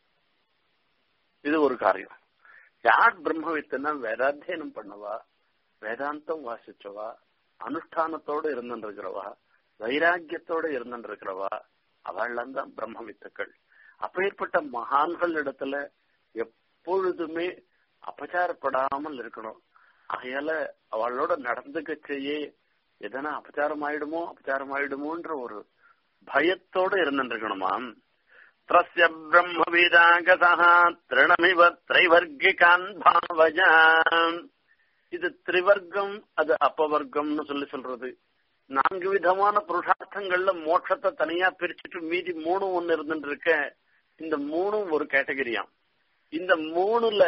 இது ஒரு காரியம் யார் பிரம்மவித்துன்னா வேதாத்தியனம் பண்ணவா வேதாந்தம் வாசிச்சவா அனுஷ்டானத்தோட இருந்துருக்கிறவா வைராக்கியத்தோட இருந்துருக்கிறவா அவள்லாம் தான் பிரம்மவித்துக்கள் அப்பேற்பட்ட மகான்கள் இடத்துல எப்பொழுதுமே அபச்சாரப்படாமல் இருக்கணும் ஆகையால அவளோட நடந்துக்கச்சேயே எதனா அபச்சாரம் ஆயிடுமோ அபச்சாரம் ஆயிடுமோன்ற ஒரு பயத்தோட இருந்துருக்கணுமா திரஸ்ய பிரம்மவிதாகதா திருணமிவ திரைவர்கிகான் பாவஜான் இது திரிவர்க்கம் அது அப்பவர்க்கம்னு சொல்லி சொல்றது நான்கு விதமான புருஷார்த்தங்கள்ல மோட்சத்தை தனியா பிரிச்சுட்டு மீதி மூணு ஒன்னு இருந்துட்டு இருக்க இந்த மூணும் ஒரு கேட்டகரியாம் இந்த மூணுல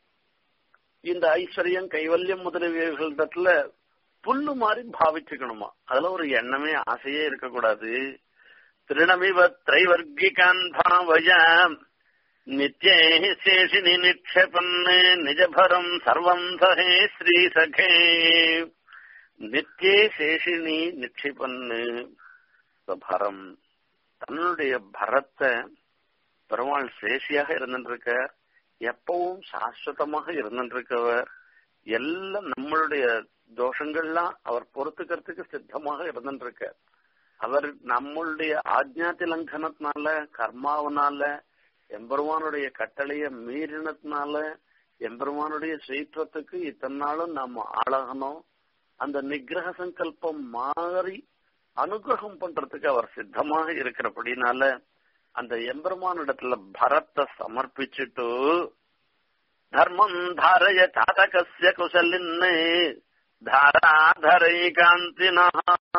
இந்த ஐஸ்வர்யம் கைவல்யம் முதலியவர்களிடத்துல புல்லு மாதிரி பாவிச்சுக்கணுமா அதுல ஒரு எண்ணமே ஆசையே இருக்கக்கூடாது திருணமிவ திரைவர்கிகான் பாவஜாம் நித்யே சேஷினி நிக்ஷபன் நிஜபரம் சர்வம் சகே ஸ்ரீ சகே நித்தியே சேஷினி நிக்ஷிபன்னு பரம் தன்னுடைய பரத்தை பெருமாள் சேஷியாக இருந்துருக்க எப்பவும் சாஸ்வதமாக இருந்துருக்கவர் எல்லாம் நம்மளுடைய தோஷங்கள்லாம் அவர் பொறுத்துக்கிறதுக்கு சித்தமாக இருந்துருக்க அவர் நம்மளுடைய ஆஜ்ஞாதி லங்கனத்தினால கர்மாவனால எம்பெருமானுடைய கட்டளைய மீறினத்தினால எம்பெருமானுடைய ஸ்ரீத்துவத்துக்கு இத்தனை நாளும் நாம ஆளாகணும் அந்த நிகிரக சங்கல்பம் மாறி அனுகிரகம் பண்றதுக்கு அவர் சித்தமாக இருக்கிறபடினால அந்த எம்பெருமானிடத்துல பரத்தை சமர்ப்பிச்சுட்டு தர்மம் தாரய சாதகசிய குசலின்னு தாராதரை காந்தினா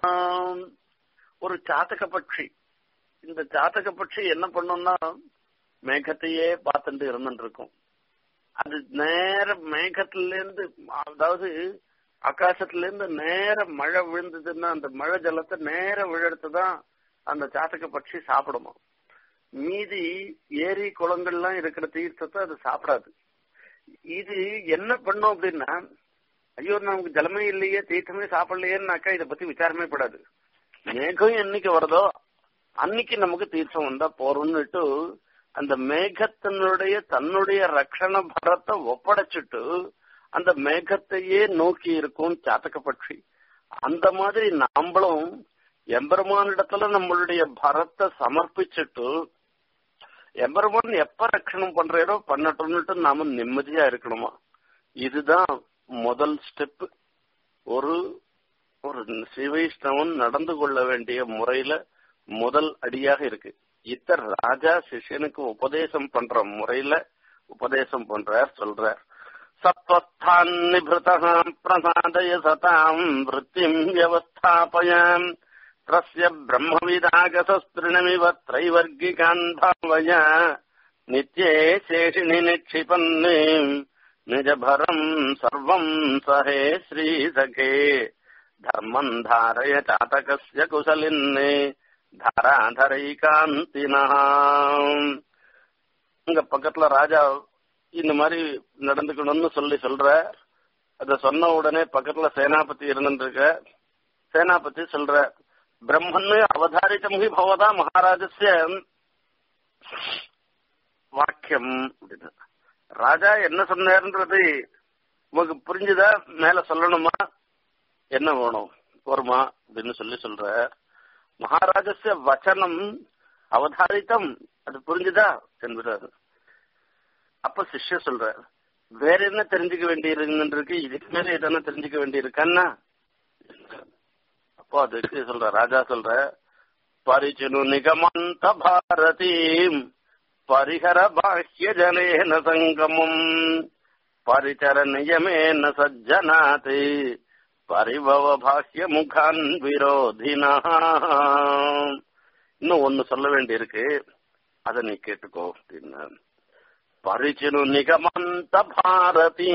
ஒரு சாத்தக பட்சி இந்த சாத்தக பட்சி என்ன பண்ணும்னா மேகத்தையே பார்த்துட்டு இருந்துட்டு இருக்கும் அது நேர மேகத்துல இருந்து அதாவது ஆகாசத்துல இருந்து நேர மழை விழுந்ததுன்னா அந்த மழை ஜலத்தை நேர விழெடுத்துதான் அந்த சாத்தக பட்சி சாப்பிடுமா மீதி ஏரி குளங்கள்லாம் இருக்கிற தீர்த்தத்தை அது சாப்பிடாது இது என்ன பண்ணும் அப்படின்னா ஐயோ நமக்கு ஜலமே இல்லையே தீர்த்தமே சாப்பிடலையேன்னாக்கா இதை பத்தி விசாரமே படாது மேகம் என்னைக்கு வருதோ அன்னைக்கு நமக்கு தீர்த்தம் வந்தா போறோம்னுட்டு அந்த மேகத்தினுடைய தன்னுடைய ரக்ஷண பரத்தை ஒப்படைச்சிட்டு அந்த மேகத்தையே நோக்கி இருக்கும் சாத்தக பட்சி அந்த மாதிரி நாம்பளும் எம்பெருமானிடத்துல நம்மளுடைய பரத்தை சமர்ப்பிச்சுட்டு எம்பெருமான் எப்ப ரட்சணம் பண்றாரோ பண்ணட்டும்னுட்டு நாம நிம்மதியா இருக்கணுமா இதுதான் முதல் ஸ்டெப் ஒரு ஒரு சிவைஷ்ணவன் நடந்து கொள்ள வேண்டிய முறையில முதல் அடியாக இருக்கு இத்த ராஜா சிஷ்யனுக்கு உபதேசம் பண்ற முறையில உபதேசம் பண்றார் சொல்றார் சத்வஸ்தான் நிபிருதா பிரசாதய சதாம் விற்த்திம் வியவஸ்தாபயாம் त्रस्य ब्रह्मविदागतस्तृणमिव त्रैवर्गिकान् भावय नित्ये शेषिणि निक्षिपन् निजभरम् सर्वम् सहे श्रीसखे धर्मम् धारय चातकस्य कुशलिन् தாராதரைகாந்தினா இங்க பக்கத்துல ராஜா இந்த மாதிரி நடந்துக்கணும்னு சொல்லி சொல்ற அத சொன்ன உடனே பக்கத்துல சேனாபதி இருந்துருக்க சேனாபதி சொல்ற பிரம்மன் அவதாரித்தம் பவதா மகாராஜஸ்ய வாக்கியம் அப்படின்னா ராஜா என்ன சொன்னாருன்றது உமக்கு புரிஞ்சுதா மேல சொல்லணுமா என்ன வேணும் வருமா அப்படின்னு சொல்லி சொல்ற மகாராஜஸ்ய வச்சனம் அவதாரித்தம் அது புரிஞ்சுதா என்பதாரு அப்ப சிஷ்ய சொல்ற வேற என்ன தெரிஞ்சுக்க வேண்டியிருக்கு இதுக்கு மேல எதனா தெரிஞ்சுக்க வேண்டியிருக்கான்னா அப்போ அதுக்கு சொல்ற ராஜா சொல்ற பரிச்சுனு நிகமந்த பாரதீம் பரிஹர பாஹ்ய ஜனேன சங்கமம் பரிச்சர நியமேன சஜ்ஜனாத் பரிபவ பாஹ்ய முகான் விரோதினா இன்னும் ஒன்னு சொல்ல வேண்டியிருக்கு அதை நீ கேட்டுக்கோ அப்படின்னு பரிச்சினு நிகமந்த பாரதி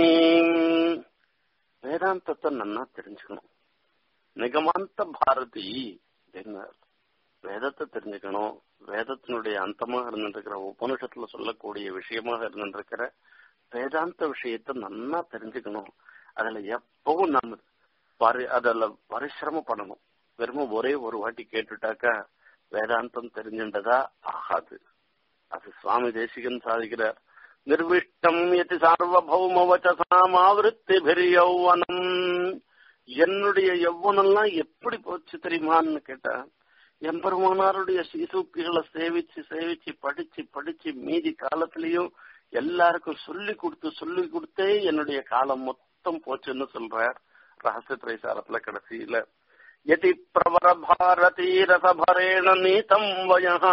வேதாந்தத்தை நன்னா தெரிஞ்சுக்கணும் நிகமந்த பாரதி என்ன வேதத்தை தெரிஞ்சுக்கணும் வேதத்தினுடைய அந்தமாக இருந்திருக்கிற உபனிஷத்துல சொல்லக்கூடிய விஷயமாக இருந்திருக்கிற வேதாந்த விஷயத்தை நன்னா தெரிஞ்சுக்கணும் அதுல எப்பவும் நம்ம பரி அதுல பரிசிரமம் பண்ணணும் வெறும் ஒரே ஒரு வாட்டி கேட்டுட்டாக்கா வேதாந்தம் தெரிஞ்சின்றதா ஆகாது அது சுவாமி தேசிகன் சாதிக்கிறார் நிர்விஷ்டம் எதி சார்வபௌம வச்சசாமாவிருத்தி யௌவனம் என்னுடைய யௌவனம்லாம் எப்படி போச்சு தெரியுமான்னு கேட்டா எம்பெருமானாருடைய சீசூக்கிகளை சேவிச்சு சேவிச்சு படிச்சு படிச்சு மீதி காலத்திலயும் எல்லாருக்கும் சொல்லி கொடுத்து சொல்லி கொடுத்தே என்னுடைய காலம் மொத்தம் போச்சுன்னு சொல்றார் ரகசிய திரைசாரத்துல கடைசியில यदि प्रवर भारती रसभरेण नीतम् वयः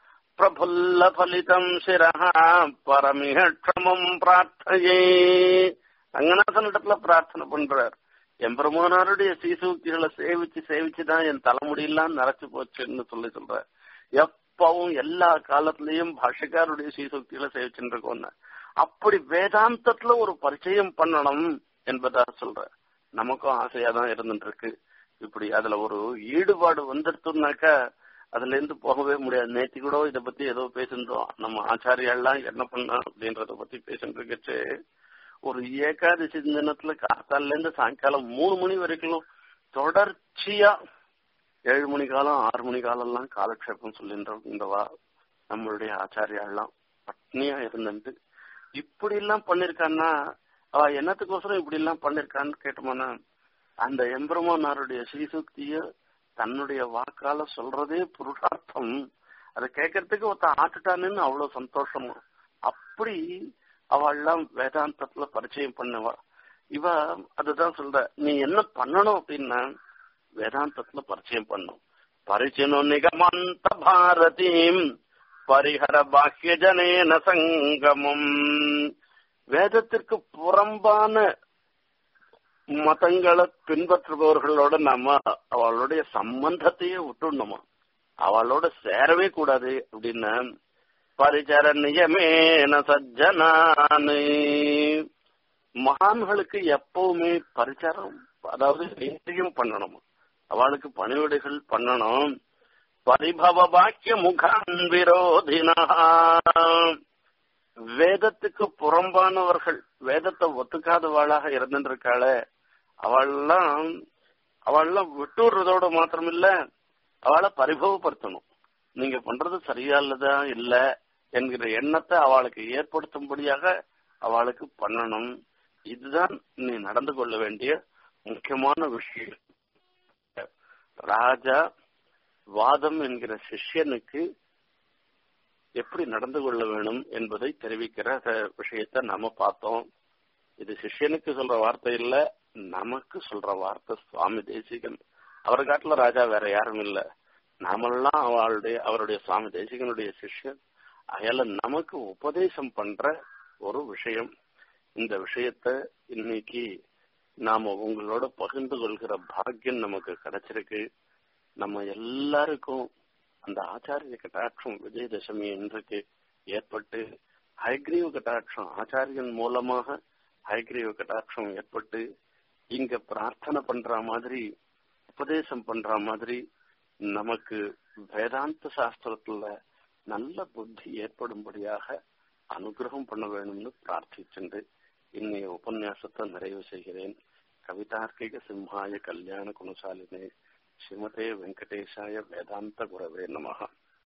प्रफुल्लफलितम् शिरः பரமிக க்ஷமம் பிரார்த்தையே ரங்கநாதனிடத்துல பிரார்த்தனை பண்றார் எம்பெருமானாருடைய சீசூக்திகளை சேவிச்சு சேவிச்சு தான் என் தலைமுடியெல்லாம் நரைச்சு போச்சுன்னு சொல்லி சொல்ற எப்பவும் எல்லா காலத்திலயும் பாஷக்காருடைய சீசூக்திகளை சேவிச்சுட்டு இருக்கோம் அப்படி வேதாந்தத்துல ஒரு பரிச்சயம் பண்ணணும் என்பதா சொல்ற நமக்கும் ஆசையா தான் இருந்துட்டு இருக்கு இப்படி அதுல ஒரு ஈடுபாடு வந்துடுத்துனாக்கா அதுல இருந்து போகவே முடியாது நேத்தி கூட இத பத்தி ஏதோ பேசிருந்தோம் நம்ம ஆச்சாரியாலாம் என்ன பண்ணா அப்படின்றத பத்தி பேசிட்டு இருக்கச்சு ஒரு ஏகாதசி தினத்துல காத்தால இருந்து சாயங்காலம் மூணு மணி வரைக்கும் தொடர்ச்சியா ஏழு மணி காலம் ஆறு மணி காலம் எல்லாம் காலக்ஷேபம் சொல்லின்றோம் இந்தவா நம்மளுடைய ஆச்சாரியாலாம் பட்னியா இருந்துட்டு இப்படி எல்லாம் பண்ணிருக்கான்னா அவ என்னத்துக்கோசரம் இப்படி எல்லாம் பண்ணிருக்கான்னு கேட்டோம்னா அந்த எம்பெருமானாருடைய ஸ்ரீசுக்திய தன்னுடைய வாக்கால சொல்றதே புருஷார்த்தம் அதை கேட்கறதுக்கு ஒருத்த ஆட்டுட்டான்னு அவ்வளவு சந்தோஷமா அப்படி அவள்லாம் வேதாந்தத்துல பரிச்சயம் பண்ணவா இவ அதுதான் சொல்ற நீ என்ன பண்ணணும் அப்படின்னா வேதாந்தத்துல பரிச்சயம் பண்ணும் பரிச்சயம் நிகமந்த பாரதீம் பரிஹர பாக்கிய ஜனேன சங்கமம் வேதத்திற்கு புறம்பான மதங்களை பின்பற்றுபவர்களோட நாம அவளுடைய சம்பந்தத்தையே விட்டுடணுமா அவளோட சேரவே கூடாது அப்படின்னு பரிச்சர நியமேன சஜ்ஜனானு மகான்களுக்கு எப்பவுமே பரிச்சாரம் அதாவது நிச்சயம் பண்ணணும் அவளுக்கு பணிவிடைகள் பண்ணணும் பரிபவ பாக்கிய முகான் விரோதினா வேதத்துக்கு புறம்பானவர்கள் வேதத்தை ஒத்துக்காதவாளாக இருந்துருக்காளே அவள்லாம் அவள்லாம் விட்டுடுறதோட மாத்திரமில்ல அவளை பரிபவப்படுத்தணும் நீங்க பண்றது சரியா இல்லதா இல்ல என்கிற எண்ணத்தை அவளுக்கு ஏற்படுத்தும்படியாக அவளுக்கு பண்ணணும் இதுதான் நீ நடந்து கொள்ள வேண்டிய முக்கியமான விஷயம் ராஜா வாதம் என்கிற சிஷ்யனுக்கு எப்படி நடந்து கொள்ள வேணும் என்பதை தெரிவிக்கிற விஷயத்த நாம பார்த்தோம் இது சிஷ்யனுக்கு சொல்ற வார்த்தை இல்ல நமக்கு சொல்ற வார்த்தை சுவாமி தேசிகன் அவர் காட்டுல ராஜா வேற யாரும் இல்ல நாமெல்லாம் அவளுடைய அவருடைய சுவாமி தேசிகனுடைய சிஷ்யன் அயல நமக்கு உபதேசம் பண்ற ஒரு விஷயம் இந்த விஷயத்த இன்னைக்கு நாம உங்களோட பகிர்ந்து கொள்கிற பாக்கியம் நமக்கு கிடைச்சிருக்கு நம்ம எல்லாருக்கும் அந்த ஆச்சாரிய கட்டாட்சம் விஜயதசமி இன்றைக்கு ஏற்பட்டு ஹைகிரீவ கட்டாட்சம் ஆச்சாரியன் மூலமாக ஹைகிரீவ கட்டாட்சம் ஏற்பட்டு இங்க பிரார்த்தனை பண்ற மாதிரி உபதேசம் பண்ற மாதிரி நமக்கு வேதாந்த சாஸ்திரத்துல நல்ல புத்தி ஏற்படும்படியாக அனுகிரகம் பண்ண வேணும்னு பிரார்த்திச்சுண்டு இன்னைய உபன்யாசத்தை நிறைவு செய்கிறேன் கவிதார்க்கிக சிம்ஹாய கல்யாண குணசாலினே ஸ்ரீமதே வெங்கடேஷாய வேதாந்த குரவே நமகா